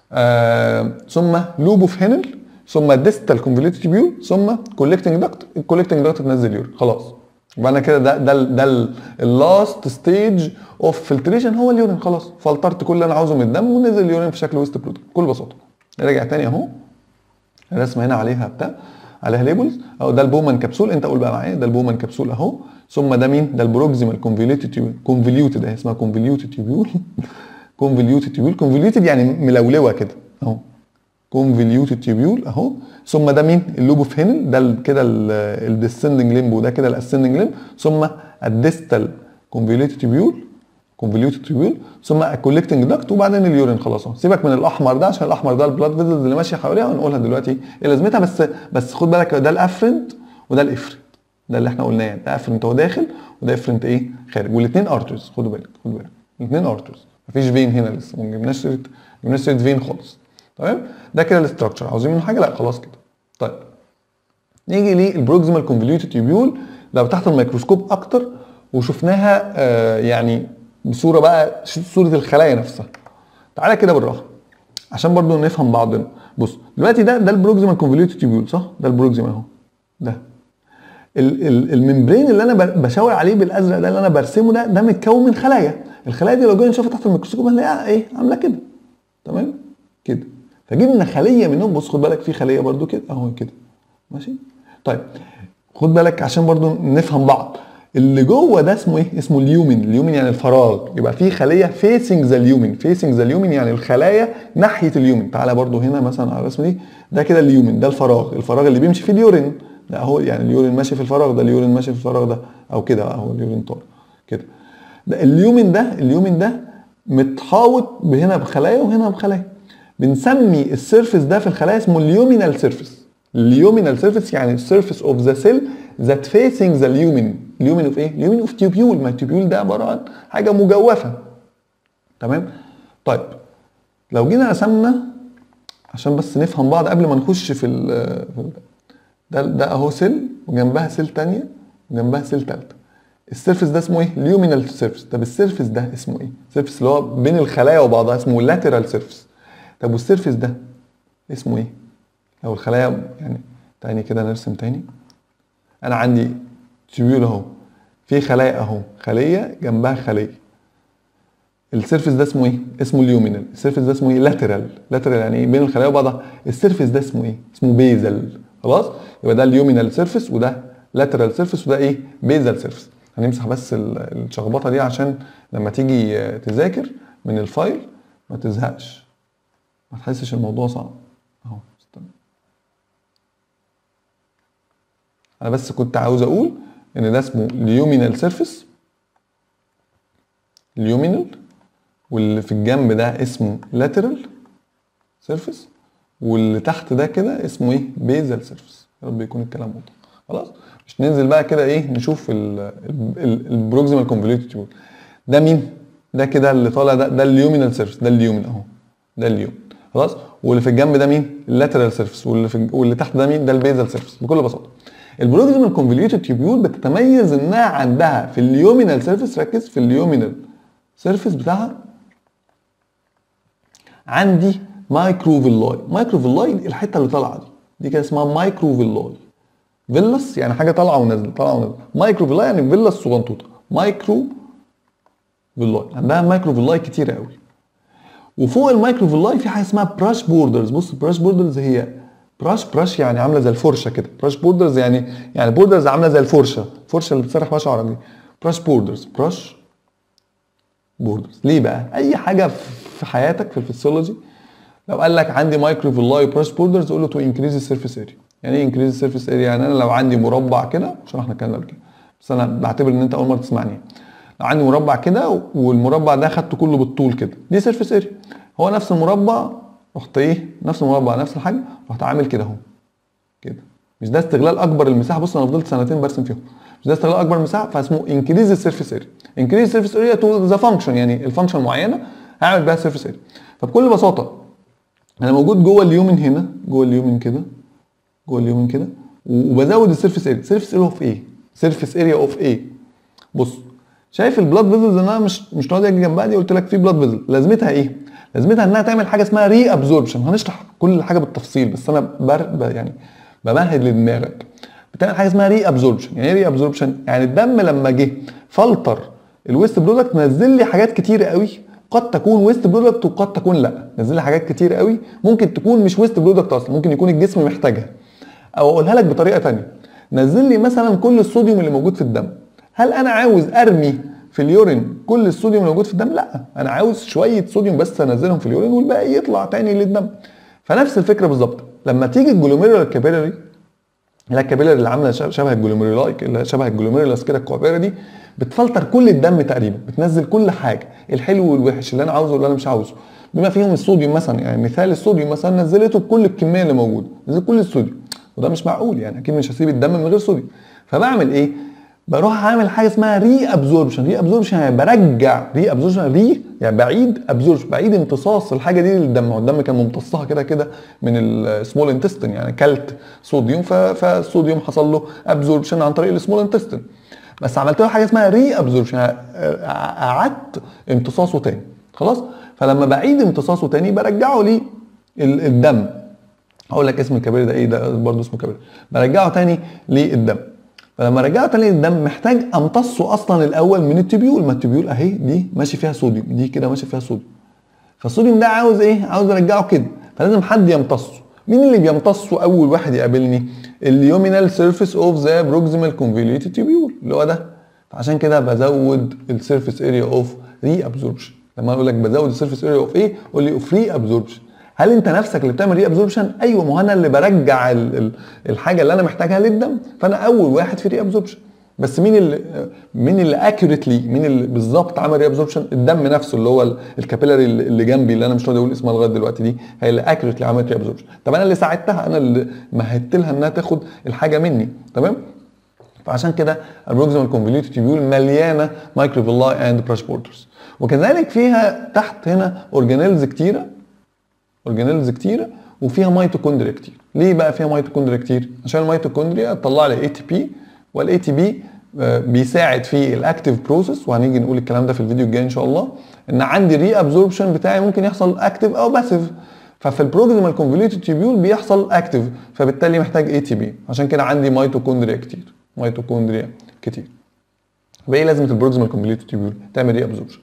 آه ثم لوب اوف هينل ثم ديستال كونفوليوتد تيبول ثم كولكتنج داكت الكولكتنج داكت تنزل يورين خلاص يبقى انا كده ده ده ده اللاست ستيج اوف فلتريشن هو اليورين خلاص فلترت كل اللي انا عاوزه من الدم ونزل اليورين في شكل ويست برودكت بكل بساطه نرجع تاني اهو الرسمه هنا عليها بتاع عليها ليبلز اهو ده البومان كبسول انت قول بقى معايا ده البومان كبسول اهو ثم ده مين ده البروكسيمال كونفوليوتد تيبيول كونفوليوتد اهي اسمها كونفوليوتد تيبيول كونفوليوتد تيبيول كونفوليوتد يعني ملولوه كده اهو كونفوليوتد تيبيول اهو ثم ده مين اللوب اوف هينل ده كده الديسندنج ليمب وده كده الاسندنج ليمب ثم الديستال كونفوليوتد تيبيول كونفوليوتد تيبيول ثم الكولكتنج داكت وبعدين اليورين خلاص اهو سيبك من الاحمر ده عشان الاحمر ده البلاد فيزلز اللي ماشيه حواليها وهنقولها دلوقتي ايه لازمتها بس بس خد بالك ده الافرنت وده الافرنت ده اللي احنا قلناه يعني ده افرنت هو داخل وده افرنت ايه خارج والاثنين ارترز خدوا بالك خدوا بالك الاثنين ارترز مفيش فين هنا لسه ما جبناش سيره ما جبناش سيره فين خالص تمام ده كده الاستراكشر عاوزين منه حاجه لا خلاص كده طيب نيجي للبروكسيمال كونفوليوتد تيبيول لو تحت الميكروسكوب اكتر وشفناها آه يعني بصوره بقى صوره الخلايا نفسها تعالى كده بالراحه عشان برضو نفهم بعضنا بص دلوقتي ده ده البروكسيمال كونفوليوتد تيبيول صح ده البروكسيمال اهو ده ال ال الممبرين اللي انا بشاور عليه بالازرق ده اللي انا برسمه ده ده متكون من خلايا الخلايا دي لو جينا نشوفها تحت الميكروسكوب هنلاقيها ايه عامله كده تمام كده فجبنا خليه منهم بص خد بالك في خليه برضو كده اهو كده ماشي طيب خد بالك عشان برضو نفهم بعض اللي جوه ده اسمه ايه اسمه اليومن اليومن يعني الفراغ يبقى في خليه فيسنج ذا اليومن فيسنج ذا اليومن يعني الخلايا ناحيه اليومن تعالى برضو هنا مثلا على الرسمه دي ده كده اليومن ده الفراغ الفراغ اللي بيمشي فيه اليورين ده اهو يعني اليورين ماشي في الفراغ ده اليورين ماشي في الفراغ ده او كده اهو اليورين طالع كده ده اليومن ده اليومن ده متحاوط هنا بخلايا وهنا بخلايا بنسمي السيرفيس ده في الخلايا اسمه اليومينال سيرفيس اليومينال سيرفيس يعني السيرفيس اوف ذا سيل ذات فيسنج ذا اليومين اليومين اوف ايه اليومين اوف تيوبيول ما التيوبيول ده عباره عن حاجه مجوفه تمام طيب لو جينا رسمنا عشان بس نفهم بعض قبل ما نخش في ال ده ده اهو سيل وجنبها سيل تانية وجنبها سيل تالتة السيرفيس ده اسمه ايه؟ اليومينال سيرفيس طب السيرفيس ده اسمه ايه؟ السيرفيس اللي هو بين الخلايا وبعضها اسمه لاترال سيرفيس طب والسيرفيس ده اسمه ايه؟ لو الخلايا يعني تاني كده نرسم تاني انا عندي تيبيول اهو في خلايا اهو خليه جنبها خليه السيرفيس ده اسمه ايه؟ اسمه اليومينال السيرفيس ده اسمه ايه؟ لاترال لاترال يعني ايه؟ بين الخلايا وبعضها السيرفيس ده اسمه ايه؟ اسمه بيزل خلاص؟ يبقى ده اليومينال سيرفيس وده لاترال سيرفيس وده ايه؟ بيزل سيرفيس هنمسح بس الشخبطه دي عشان لما تيجي تذاكر من الفايل ما تزهقش ما تحسش الموضوع صعب اهو استنى انا بس كنت عاوز اقول ان ده اسمه اليومينال سيرفيس اليومينال واللي في الجنب ده اسمه lateral surface واللي تحت ده كده اسمه ايه basal surface يا رب يكون الكلام واضح خلاص مش ننزل بقى كده ايه نشوف البروكسيمال كونفوليوتد تيوب ده مين ده كده اللي طالع ده ده اليومينال سيرفيس ده اليومين اهو ده اليوم خلاص واللي في الجنب ده مين اللاترال سيرفيس واللي في واللي تحت ده مين ده البيزال سيرفيس بكل بساطه البروكسيمال كونفوليوتد تيوبيول بتتميز انها عندها في اليومينال سيرفيس ركز في اليومينال سيرفيس بتاعها عندي مايكرو فيلاي مايكرو فيلاي الحته اللي طالعه دي دي كده اسمها مايكرو فيلاي فيلس يعني حاجه طالعه ونازله طالعه ونازله مايكرو فيلاي يعني فيلس صغنطوطه مايكرو فيلاي عندها مايكرو فيلاي كتير قوي وفوق المايكرو فيلاي في حاجه اسمها براش بوردرز بص براش بوردرز هي براش براش يعني عامله زي الفرشه كده براش بوردرز يعني يعني بوردرز عامله زي الفرشه الفرشه اللي بتسرح بيها شعرك دي براش بوردرز براش بوردرز ليه بقى اي حاجه في حياتك في الفسيولوجي لو قال لك عندي مايكرو فيلاي براش بوردرز قول له تو انكريز السيرفيس اريا يعني ايه انكريز السيرفيس اريا يعني انا لو عندي مربع كده شرحنا الكلام ده قبل كده بس انا بعتبر ان انت اول مره تسمعني لو عندي مربع كده والمربع ده خدته كله بالطول كده دي سيرفيس اريا هو نفس المربع رحت ايه نفس المربع نفس الحجم رحت عامل كده اهو كده مش ده استغلال اكبر المساحه بص انا فضلت سنتين برسم فيهم مش ده استغلال اكبر المساحه فاسمه انكريز السيرفيس اريا انكريز السيرفيس اريا تو ذا فانكشن يعني الفانكشن معينه هعمل بيها السيرفيس اريا فبكل بساطه انا موجود جوه اليومن هنا جوه اليومن كده جوه اليومن كده وبزود السيرفيس اريا سيرفيس اريا اوف ايه سيرفيس اريا اوف ايه بص شايف البلاد فيزلز انا مش مش راضي اجي جنبها دي قلت لك في بلاد فيزل لازمتها ايه لازمتها انها تعمل حاجه اسمها ري ابزوربشن هنشرح كل حاجه بالتفصيل بس انا بر يعني بمهد لدماغك بتعمل حاجه اسمها ري ابزوربشن يعني ايه ري ابزوربشن يعني الدم لما جه فلتر الويست برودكت نزل لي حاجات كتير قوي قد تكون ويست برودكت وقد تكون لا نزل لي حاجات كتير قوي ممكن تكون مش ويست برودكت اصلا ممكن يكون الجسم محتاجها او اقولها لك بطريقه ثانيه نزل لي مثلا كل الصوديوم اللي موجود في الدم هل انا عاوز ارمي في اليورين كل الصوديوم اللي موجود في الدم لا انا عاوز شويه صوديوم بس انزلهم في اليورين والباقي يطلع تاني للدم فنفس الفكره بالظبط لما تيجي الجلوميرولار كابيلاري لا الكابيلاري اللي عامله شبه الجلوميرولاي اللي شبه الجلوميرولاس كده الكوابيرا دي بتفلتر كل الدم تقريبا بتنزل كل حاجه الحلو والوحش اللي انا عاوزه واللي انا مش عاوزه بما فيهم الصوديوم مثلا يعني مثال الصوديوم مثلا نزلته بكل الكميه اللي موجوده نزلت كل الصوديوم وده مش معقول يعني اكيد مش هسيب الدم من غير صوديوم فبعمل ايه بروح اعمل حاجه اسمها ري ابزوربشن ري ابزوربشن يعني برجع ري ابزوربشن ري يعني بعيد ابزوربشن بعيد امتصاص الحاجه دي للدم هو الدم كان ممتصها كده كده من السمول انتستين يعني كلت صوديوم فالصوديوم حصل له ابزوربشن عن طريق السمول انتستين بس عملت له حاجه اسمها ري ابزوربشن يعني قعدت امتصاصه تاني خلاص فلما بعيد امتصاصه تاني برجعه لي الدم هقول لك اسم الكباري ده ايه ده برضه اسمه كباري برجعه تاني للدم فلما رجعت تاني الدم محتاج امتصه اصلا الاول من التبيول ما التبيول اهي دي ماشي فيها صوديوم دي كده ماشي فيها صوديوم فالصوديوم ده عاوز ايه عاوز ارجعه كده فلازم حد يمتصه مين اللي بيمتصه اول واحد يقابلني اليومينال سيرفيس اوف ذا بروكسيمال كونفوليوتد تيبيول اللي هو ده فعشان كده بزود السيرفيس اريا اوف ري ابزوربشن لما اقول لك بزود السيرفيس اريا اوف ايه قول لي اوف ري ابزوربشن هل انت نفسك اللي بتعمل ري ابزوربشن ايوه ما هو انا اللي برجع ال ال الحاجه اللي انا محتاجها للدم فانا اول واحد في ري ابزوربشن بس مين اللي مين اللي اكيوريتلي مين اللي بالظبط عمل ري ابزوربشن الدم نفسه اللي هو الكابيلاري اللي جنبي اللي انا مش راضي اقول اسمها لغايه دلوقتي دي هي اللي اكيوريتلي عملت ري ابزوربشن طب انا اللي ساعدتها انا اللي مهدت لها انها تاخد الحاجه مني تمام فعشان كده البروكسيمال كونفوليوتد تيبيول مليانه مايكروفيلاي اند براش بوردرز وكذلك فيها تحت هنا اورجانيلز كتيره اورجانيلز كتيره وفيها ميتوكوندريا كتير ليه بقى فيها ميتوكوندريا كتير عشان الميتوكوندريا تطلع لي اي تي بي والاي تي بي بيساعد في الاكتيف بروسيس وهنيجي نقول الكلام ده في الفيديو الجاي ان شاء الله ان عندي ري ابزوربشن بتاعي ممكن يحصل اكتيف او باسيف ففي البروكسيمال كونفوليوتد تيبيول بيحصل اكتيف فبالتالي محتاج اي تي بي عشان كده عندي ميتوكوندريا كتير ميتوكوندريا كتير بايه لازمه البروكسيمال كونفوليوتد تيبيول تعمل ري ابزوربشن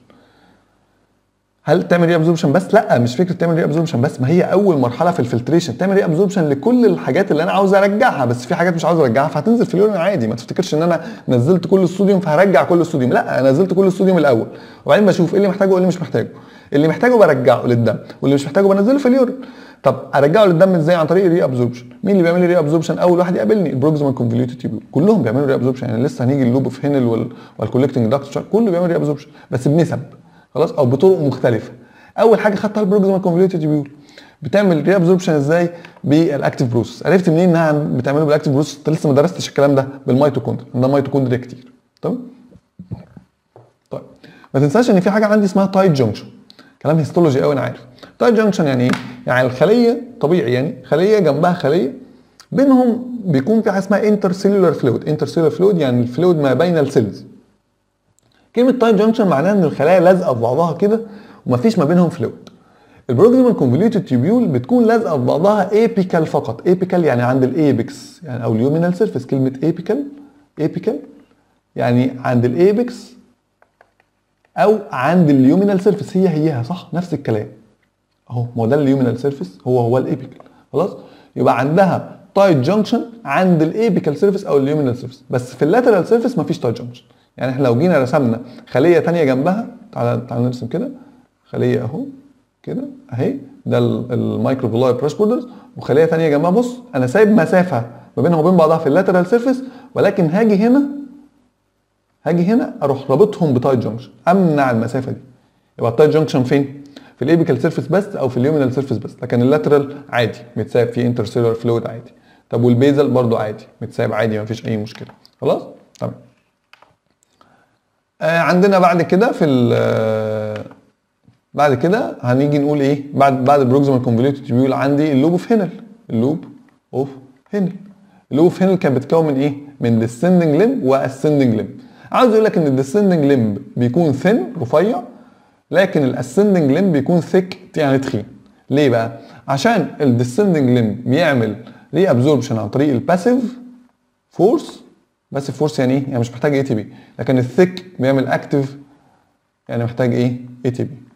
هل تعمل ري ابزوربشن بس؟ لا مش فكره تعمل ري ابزوربشن بس ما هي اول مرحله في الفلتريشن تعمل ري ابزوربشن لكل الحاجات اللي انا عاوز ارجعها بس في حاجات مش عاوز ارجعها فهتنزل في اليورين عادي ما تفتكرش ان انا نزلت كل الصوديوم فهرجع كل الصوديوم لا انا نزلت كل الصوديوم الاول وبعدين بشوف ايه اللي محتاجه وايه اللي مش محتاجه اللي محتاجه برجعه للدم واللي مش محتاجه بنزله في اليورين طب ارجعه للدم ازاي عن طريق الري ابزوربشن مين اللي بيعمل لي ري ابزوربشن اول واحد يقابلني البروكسيمال كونفوليوتد تيبيول كلهم بيعملوا ري ابزوربشن يعني لسه هنيجي اللوب اوف هينل والكولكتنج داكت كله بيعمل ري ابزوربشن بس بنسب خلاص او بطرق مختلفه اول حاجه خدتها البروكسيمال كونفوليوتد تيبيول بتعمل ري ابزوربشن ازاي بالاكتيف بروسس عرفت منين انها بتعمله بالاكتيف بروسس انت لسه ما درستش الكلام ده بالميتوكوندريا ده ميتوكوندريا كتير تمام طيب ما تنساش ان في حاجه عندي اسمها تايت جنكشن كلام هيستولوجي قوي انا عارف تايت جنكشن يعني ايه يعني الخليه طبيعي يعني خليه جنبها خليه بينهم بيكون في حاجه اسمها انتر سيلولار فلويد انتر سيلولار فلويد يعني الفلويد ما بين السيلز كلمه تايت جنكشن معناها ان الخلايا لازقه في بعضها كده ومفيش ما بينهم فلويد البروكسيمال كونفوليوتد تيبيول بتكون لازقه في بعضها ايبيكال فقط ايبيكال يعني عند الايبكس يعني او اليومينال سيرفيس كلمه ايبيكال ايبيكال يعني عند الايبكس او عند اليومينال سيرفيس هي هيها صح نفس الكلام اهو ما هو ده اليومينال سيرفيس هو هو الايبيكال خلاص يبقى عندها تايت جنكشن عند الايبيكال سيرفيس او اليومينال سيرفيس بس في اللاترال سيرفيس مفيش تايت جنكشن يعني احنا لو جينا رسمنا خليه تانية جنبها تعالى تعالى نرسم كده خليه اهو كده اهي ده المايكروفيلاي بريش بوردرز وخليه ثانيه جنبها بص انا سايب مسافه ما بينها وبين بعضها في اللاترال سيرفيس ولكن هاجي هنا هاجي هنا اروح رابطهم بتايت جنكشن امنع المسافه دي يبقى التايت جنكشن فين؟ في الايبيكال سيرفيس بس او في اليومينال سيرفيس بس لكن اللاترال عادي متساب فيه انترسيلولار فلويد عادي طب والبيزل برضو عادي متساب عادي ما فيش اي مشكله خلاص تمام آه عندنا بعد كده في بعد كده هنيجي نقول ايه بعد بعد البروكسيمال كونفوليوتد تيبيول عندي اللوب اوف هينل اللوب اوف هينل اللوب اوف هينل كانت بتتكون من ايه من ديسندنج ليمب واسندنج ليمب عاوز اقول لك ان الديسندنج ليمب بيكون ثين رفيع لكن الاسندنج ليمب بيكون ثيك يعني تخين ليه بقى عشان الديسندنج ليمب بيعمل ري ابزوربشن عن طريق الباسيف فورس باسيف فورس يعني ايه يعني مش محتاج اي تي بي لكن الثيك بيعمل اكتف يعني محتاج ايه اي تي بي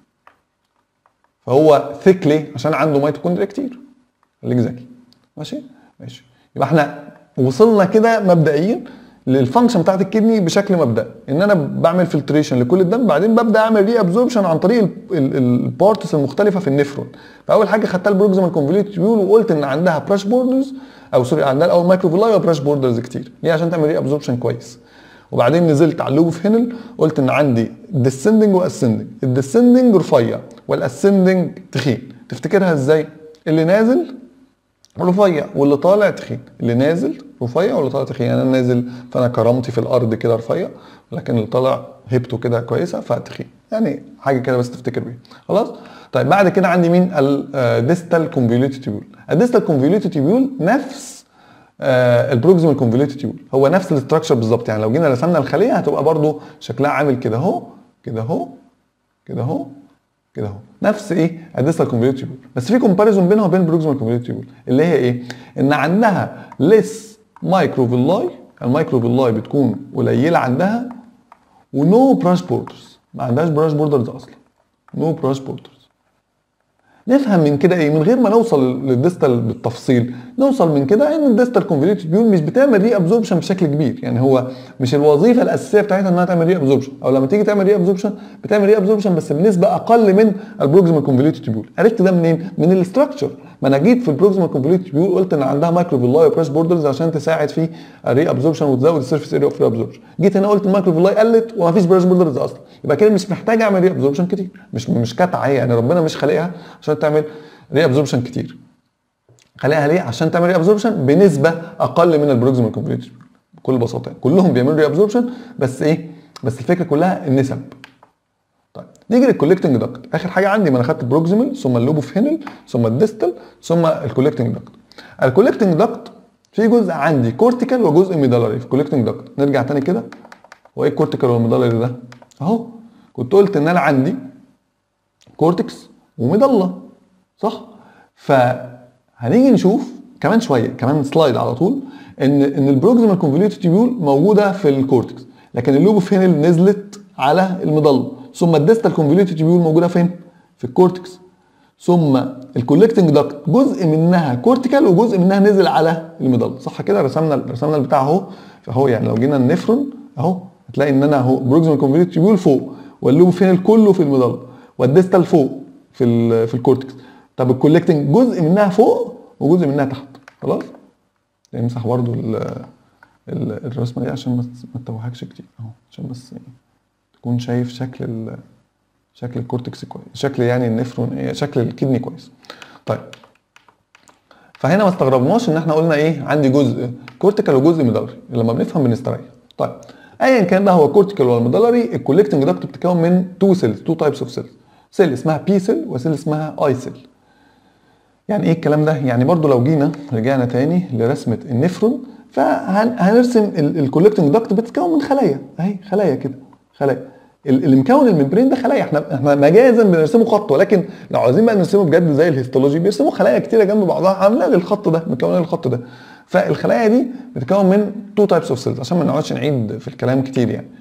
فهو ثيك ليه؟ عشان عنده ميتوكوندريا كتير خليك ذكي ماشي؟ ماشي يبقى احنا وصلنا كده مبدئيا للفانكشن بتاعت الكدني بشكل مبدئي ان انا بعمل فلتريشن لكل الدم بعدين ببدا اعمل ري ابزوربشن عن طريق البارتس المختلفه في النفرون فاول حاجه خدتها البروكسيمال كونفوليوت تيبيول وقلت ان عندها براش بوردرز او سوري عندها الاول مايكروفيلاي وبراش بوردرز كتير ليه عشان تعمل ري ابزوربشن كويس وبعدين نزلت على اللوب اوف هينل قلت ان عندي ديسندنج واسندنج الديسندنج رفيع والاسندنج تخين تفتكرها ازاي اللي نازل رفيع واللي طالع تخين اللي نازل رفيع واللي طالع تخين يعني انا نازل فانا كرامتي في الارض كده رفيع لكن اللي طالع هيبته كده كويسه فتخين يعني حاجه كده بس تفتكر بيها خلاص طيب بعد كده عندي مين الديستال كونفوليوتد تيبيول الديستال كونفوليوتد تيبيول نفس آه البروكسيمال كونفوليوتد تيبيول هو نفس الاستراكشر بالظبط يعني لو جينا رسمنا الخليه هتبقى برضو شكلها عامل كده اهو كده اهو كده اهو كده اهو نفس ايه الديستال كونفوليوتد تيبيول بس في كومباريزون بينها وبين البروكسيمال كونفوليوتد تيبيول اللي هي ايه ان عندها ليس مايكروفيلاي المايكروفيلاي بتكون قليله عندها ونو براش بوردرز ما عندهاش براش بوردرز اصلا نو براش بوردرز نفهم من كده ايه من غير ما نوصل للديستال بالتفصيل نوصل من كده ان الديستال كونفوليوتد بيول مش بتعمل ري ابزوربشن بشكل كبير يعني هو مش الوظيفه الاساسيه بتاعتها انها تعمل ري ابزوربشن او لما تيجي تعمل ري ابزوربشن بتعمل ري ابزوربشن بس بنسبه اقل من البروكسيمال كونفوليوتد بيول عرفت ده منين من الاستراكشر ما انا جيت في البروكسيمال كونفوليوتد بيول قلت ان عندها مايكروفيلاي وبراش بوردرز عشان تساعد في الري ابزوربشن وتزود السيرفيس اريا اوف ري ابزوربشن جيت هنا قلت المايكروفيلاي قلت ومفيش براش بوردرز اصلا يبقى كده مش محتاج اعمل ري ابزوربشن كتير مش مش كتعه يعني ربنا مش خالقها عشان تعمل ري ابزوربشن كتير خليها ليه عشان تعمل ري ابزوربشن بنسبه اقل من البروكسيمال كونفوليوتد بكل بساطه يعني كلهم بيعملوا ري ابزوربشن بس ايه بس الفكره كلها النسب طيب نيجي للكولكتنج داكت اخر حاجه عندي ما انا خدت بروكسيمال ثم اللوب اوف هينل ثم الديستال ثم الكولكتنج داكت الكولكتنج داكت في جزء عندي كورتيكال وجزء ميدالري في الكولكتنج داكت نرجع تاني كده هو ايه الكورتيكال والميدالري ده اهو كنت قلت ان انا عندي كورتكس وميدالة صح فهنيجي نشوف كمان شويه كمان سلايد على طول ان ان البروكسيمال كونفوليوتد تيبيول موجوده في الكورتكس لكن اللوب اوف هينل نزلت على المظله ثم الديستال كونفوليوتد تيبيول موجوده فين في الكورتكس ثم الكولكتنج داكت جزء منها كورتيكال وجزء منها نزل على المظله صح كده رسمنا رسمنا البتاع اهو فهو يعني لو جينا النفرون اهو هتلاقي ان انا اهو بروكسيمال كونفوليوتد تيبيول فوق واللوب اوف هينل كله في المظله والديستال فوق في ال في الكورتكس طب الكولكتنج جزء منها فوق وجزء منها تحت خلاص نمسح برضو ال ال الرسمه دي عشان ما تتوهكش كتير اهو عشان بس ايه تكون شايف شكل ال شكل الكورتكس كويس شكل يعني النفرون شكل الكدني كويس طيب فهنا ما استغربناش ان احنا قلنا ايه عندي جزء كورتيكال وجزء ميدالري لما بنفهم بنستريح طيب ايا كان ده هو كورتيكال ولا ميدالري الكوليكتنج داكت بتتكون من تو سيلز تو تايبس اوف سيلز سيل اسمها بي سيل وسيل اسمها اي سيل يعني ايه الكلام ده يعني برضو لو جينا رجعنا تاني لرسمه النفرون فهنرسم الكوليكتنج داكت بتتكون من خلايا اهي خلايا كده خلايا اللي مكون الممبرين ده خلايا احنا احنا مجازا بنرسمه خط ولكن لو عايزين بقى نرسمه بجد زي الهيستولوجي بيرسموا خلايا كتيره جنب بعضها عامله للخط ده مكونه للخط ده فالخلايا دي بتتكون من تو تايبس اوف سيلز عشان ما نقعدش نعيد في الكلام كتير يعني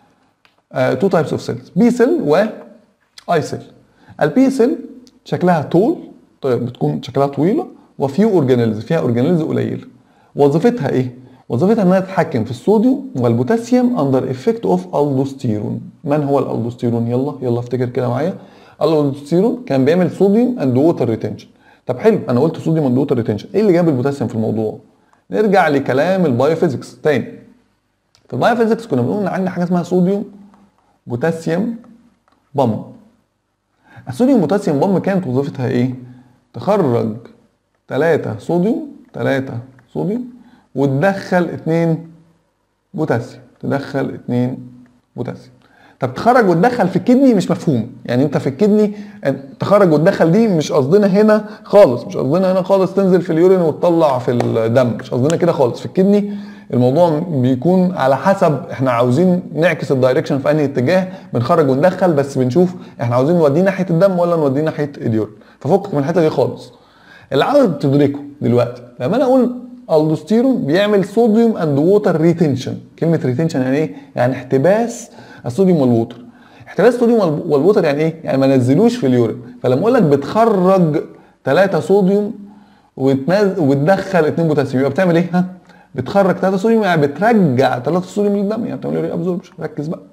تو تايبس اوف سيلز بي سيل و اي سيل البي سيل شكلها طول طيب بتكون شكلها طويله وفيو اورجانيلز فيها اورجانيلز قليله وظيفتها ايه وظيفتها انها تتحكم في الصوديوم والبوتاسيوم اندر افكت اوف الدوستيرون من هو الالدوستيرون يلا يلا افتكر كده معايا الالدوستيرون كان بيعمل صوديوم اند ووتر ريتنشن طب حلو انا قلت صوديوم اند ووتر ريتنشن ايه اللي جاب البوتاسيوم في الموضوع نرجع لكلام البايوفيزكس تاني في البايوفيزكس كنا بنقول ان عندنا حاجه اسمها صوديوم بوتاسيوم بام الصوديوم بوتاسيوم بام كانت وظيفتها ايه تخرج 3 صوديوم 3 صوديوم وتدخل 2 بوتاسيوم تدخل 2 بوتاسيوم طب تخرج وتدخل في الكدني مش مفهوم يعني انت في الكدني تخرج وتدخل دي مش قصدنا هنا خالص مش قصدنا هنا خالص تنزل في اليورين وتطلع في الدم مش قصدنا كده خالص في الكدني الموضوع بيكون على حسب احنا عاوزين نعكس الدايركشن في انهي اتجاه بنخرج وندخل بس بنشوف احنا عاوزين نوديه ناحيه الدم ولا نوديه ناحيه اليورين ففكك من الحته دي خالص اللي عاوز تدركه دلوقتي لما انا اقول الدوستيرون بيعمل صوديوم اند ووتر ريتنشن كلمه ريتنشن يعني ايه يعني احتباس الصوديوم والووتر احتباس الصوديوم والووتر يعني ايه يعني ما نزلوش في اليورين فلما اقول لك بتخرج 3 صوديوم وتنزل وتدخل 2 بوتاسيوم يبقى بتعمل ايه ها بتخرج 3 صوديوم يعني بترجع 3 صوديوم للدم يعني بتعمل ري ابزوربشن ركز بقى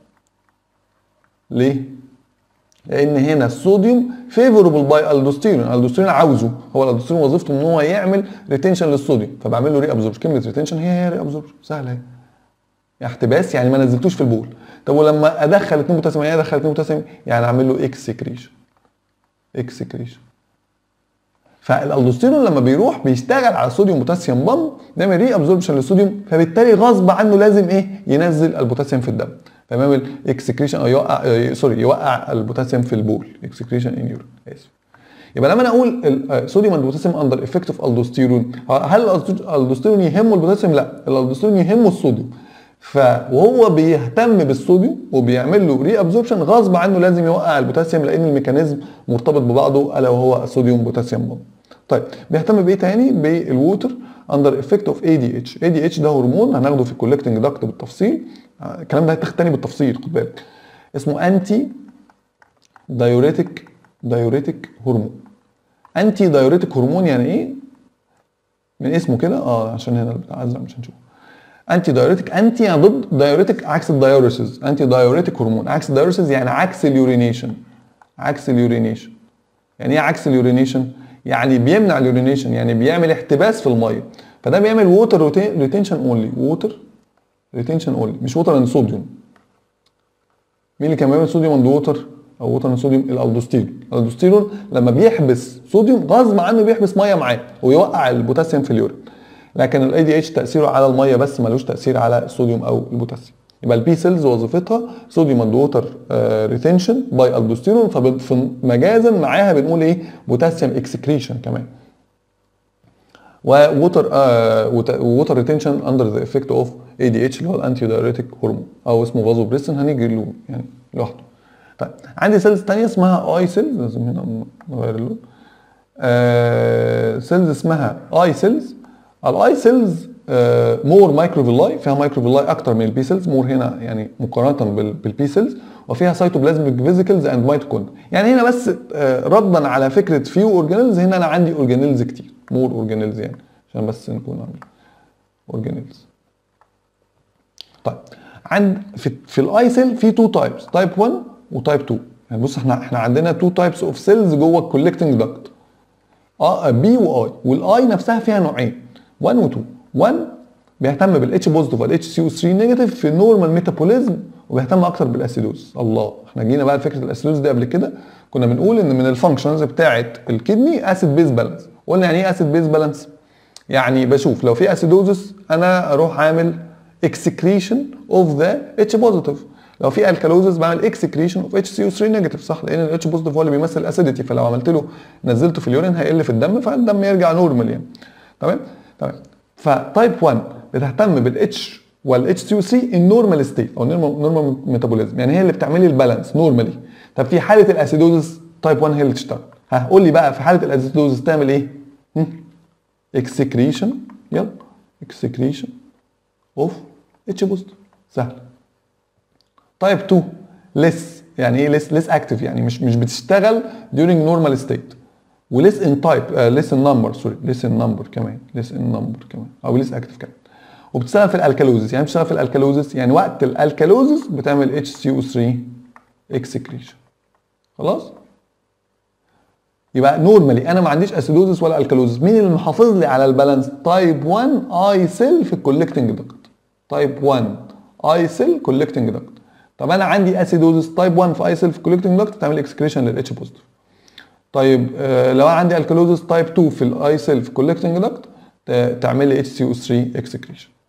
ليه لان هنا الصوديوم فيفوربل باي الدوستيرون الالدوستيرون عاوزه هو الالدوستيرون وظيفته ان هو يعمل ريتنشن للصوديوم فبعمل له ري ابزوربشن كلمه ريتنشن هي هي ري ابزوربشن سهله اهي احتباس يعني ما نزلتوش في البول طب ولما ادخل 2 بوتاسيوم يعني ادخل 2 بوتاسيوم يعني اعمل له اكسكريشن اكسكريشن فالالدوستيرون لما بيروح بيشتغل على الصوديوم بوتاسيوم بام بيعمل ري ابزوربشن للصوديوم فبالتالي غصب عنه لازم ايه ينزل البوتاسيوم في الدم فبيعمل اكسكريشن او يوقع سوري يوقع البوتاسيوم في البول اكسكريشن ان يورين اسف يبقى لما انا اقول الصوديوم البوتاسيوم اندر افكت اوف الدوستيرون هل الالدوستيرون يهمه البوتاسيوم؟ لا الالدوستيرون يهمه الصوديوم فوهو بيهتم بالصوديوم وبيعمل له ري ابزوربشن غصب عنه لازم يوقع البوتاسيوم لان الميكانيزم مرتبط ببعضه الا وهو الصوديوم بوتاسيوم بوند. طيب بيهتم بايه تاني؟ بالووتر اندر افكت اوف اي دي اتش، اي دي اتش ده هرمون هناخده في الكولكتنج داكت بالتفصيل الكلام ده هيتاخد تاني بالتفصيل خد بالك اسمه انتي دايوريتك دايوريتك هرمون انتي دايوريتك هرمون يعني ايه؟ من اسمه كده اه عشان هنا البتاع ازرق مش هنشوفه انتي دايوريتك انتي يعني ضد دايوريتك عكس الدايوريسز انتي دايوريتك هرمون عكس الدايوريسز يعني عكس اليورينيشن عكس اليورينيشن يعني ايه عكس اليورينيشن يعني بيمنع اليورينيشن يعني بيعمل احتباس في الميه فده بيعمل ووتر ريتنشن اونلي ووتر ريتنشن اونلي مش ووتر اند صوديوم مين اللي كان بيعمل صوديوم اند ووتر او ووتر اند صوديوم الالدوستيرون الالدوستيرون لما بيحبس صوديوم غصب عنه بيحبس ميه معاه ويوقع البوتاسيوم في اليورين لكن الاي دي اتش تاثيره على الميه بس ملوش تاثير على الصوديوم او البوتاسيوم يبقى البي سيلز وظيفتها صوديوم اند ووتر ريتنشن باي الدوستيرون فمجازا معاها بنقول ايه بوتاسيوم اكسكريشن كمان ووتر ووتر ريتنشن اندر ذا افكت اوف اي دي اتش اللي هو الانتي دايوريتك هرمون او اسمه فازو بريسن هنيجي له يعني لوحده طيب عندي سيلز ثانيه اسمها اي سيلز لازم هنا نغير اللون آه سيلز اسمها اي سيلز الاي سيلز مور مايكروفيلاي فيها مايكروفيلاي اكتر من البي سيلز مور هنا يعني مقارنه بالبي سيلز وفيها سيتوبلازميك فيزيكلز اند ميتوكوندريا يعني هنا بس آه ردا على فكره فيو اورجانيلز هنا انا عندي اورجانيلز كتير مور اورجانيلز يعني عشان بس نكون عاملين اورجانيلز طيب عند في, في الاي سيل في تو تايبس تايب 1 وتايب 2 يعني بص احنا احنا عندنا تو تايبس اوف سيلز جوه الكولكتنج داكت اه بي واي والاي نفسها فيها نوعين 1 و2 1 بيهتم بالاتش بوزيتيف والاتش سي او 3 نيجاتيف في النورمال ميتابوليزم وبيهتم اكتر بالاسيدوز الله احنا جينا بقى لفكره الاسيدوز دي قبل كده كنا بنقول ان من الفانكشنز بتاعه الكدني اسيد بيز بالانس قلنا يعني ايه اسيد بيز بالانس يعني بشوف لو في اسيدوزس انا اروح عامل اكسكريشن اوف ذا اتش بوزيتيف لو في الكالوزس بعمل اكسكريشن اوف اتش سي او 3 نيجاتيف صح لان الاتش بوزيتيف هو اللي بيمثل الاسيديتي فلو عملت له نزلته في اليورين هيقل في الدم فالدم يرجع نورمال يعني تمام تمام فتايب 1 بتهتم بالاتش والاتش سي او 3 النورمال ستيت او نورمال ميتابوليزم يعني هي اللي بتعمل لي البالانس نورمالي طب في حاله الاسيدوزس تايب 1 هي اللي تشتغل ها قول لي بقى في حاله الاسيدوزس تعمل ايه؟ اكسكريشن يلا اكسكريشن اوف اتش بوزيتيف سهل تايب 2 ليس يعني ايه ليس ليس اكتف يعني مش مش بتشتغل during normal state وليس ان تايب ليس ان نمبر سوري ليس ان نمبر كمان ليس ان نمبر كمان او ليس اكتف كمان وبتشتغل في الالكالوزس يعني بتشتغل في الالكالوزس يعني وقت الالكالوزس بتعمل اتش سي او 3 اكسكريشن خلاص يبقى نورمالي انا ما عنديش اسيدوزس ولا الكالوزس مين اللي محافظ لي على البالانس تايب 1 اي سيل في الكولكتنج دكت تايب 1 اي سيل كولكتنج دكت طب انا عندي اسيدوزس تايب 1 في اي سيل في الكولكتنج دكت تعمل اكسكريشن للاتش بوزيتيف طيب آه لو انا عندي الكالوزس تايب 2 في الاي سيل في الكولكتنج دكت تعمل لي اتش سي او 3 اكسكريشن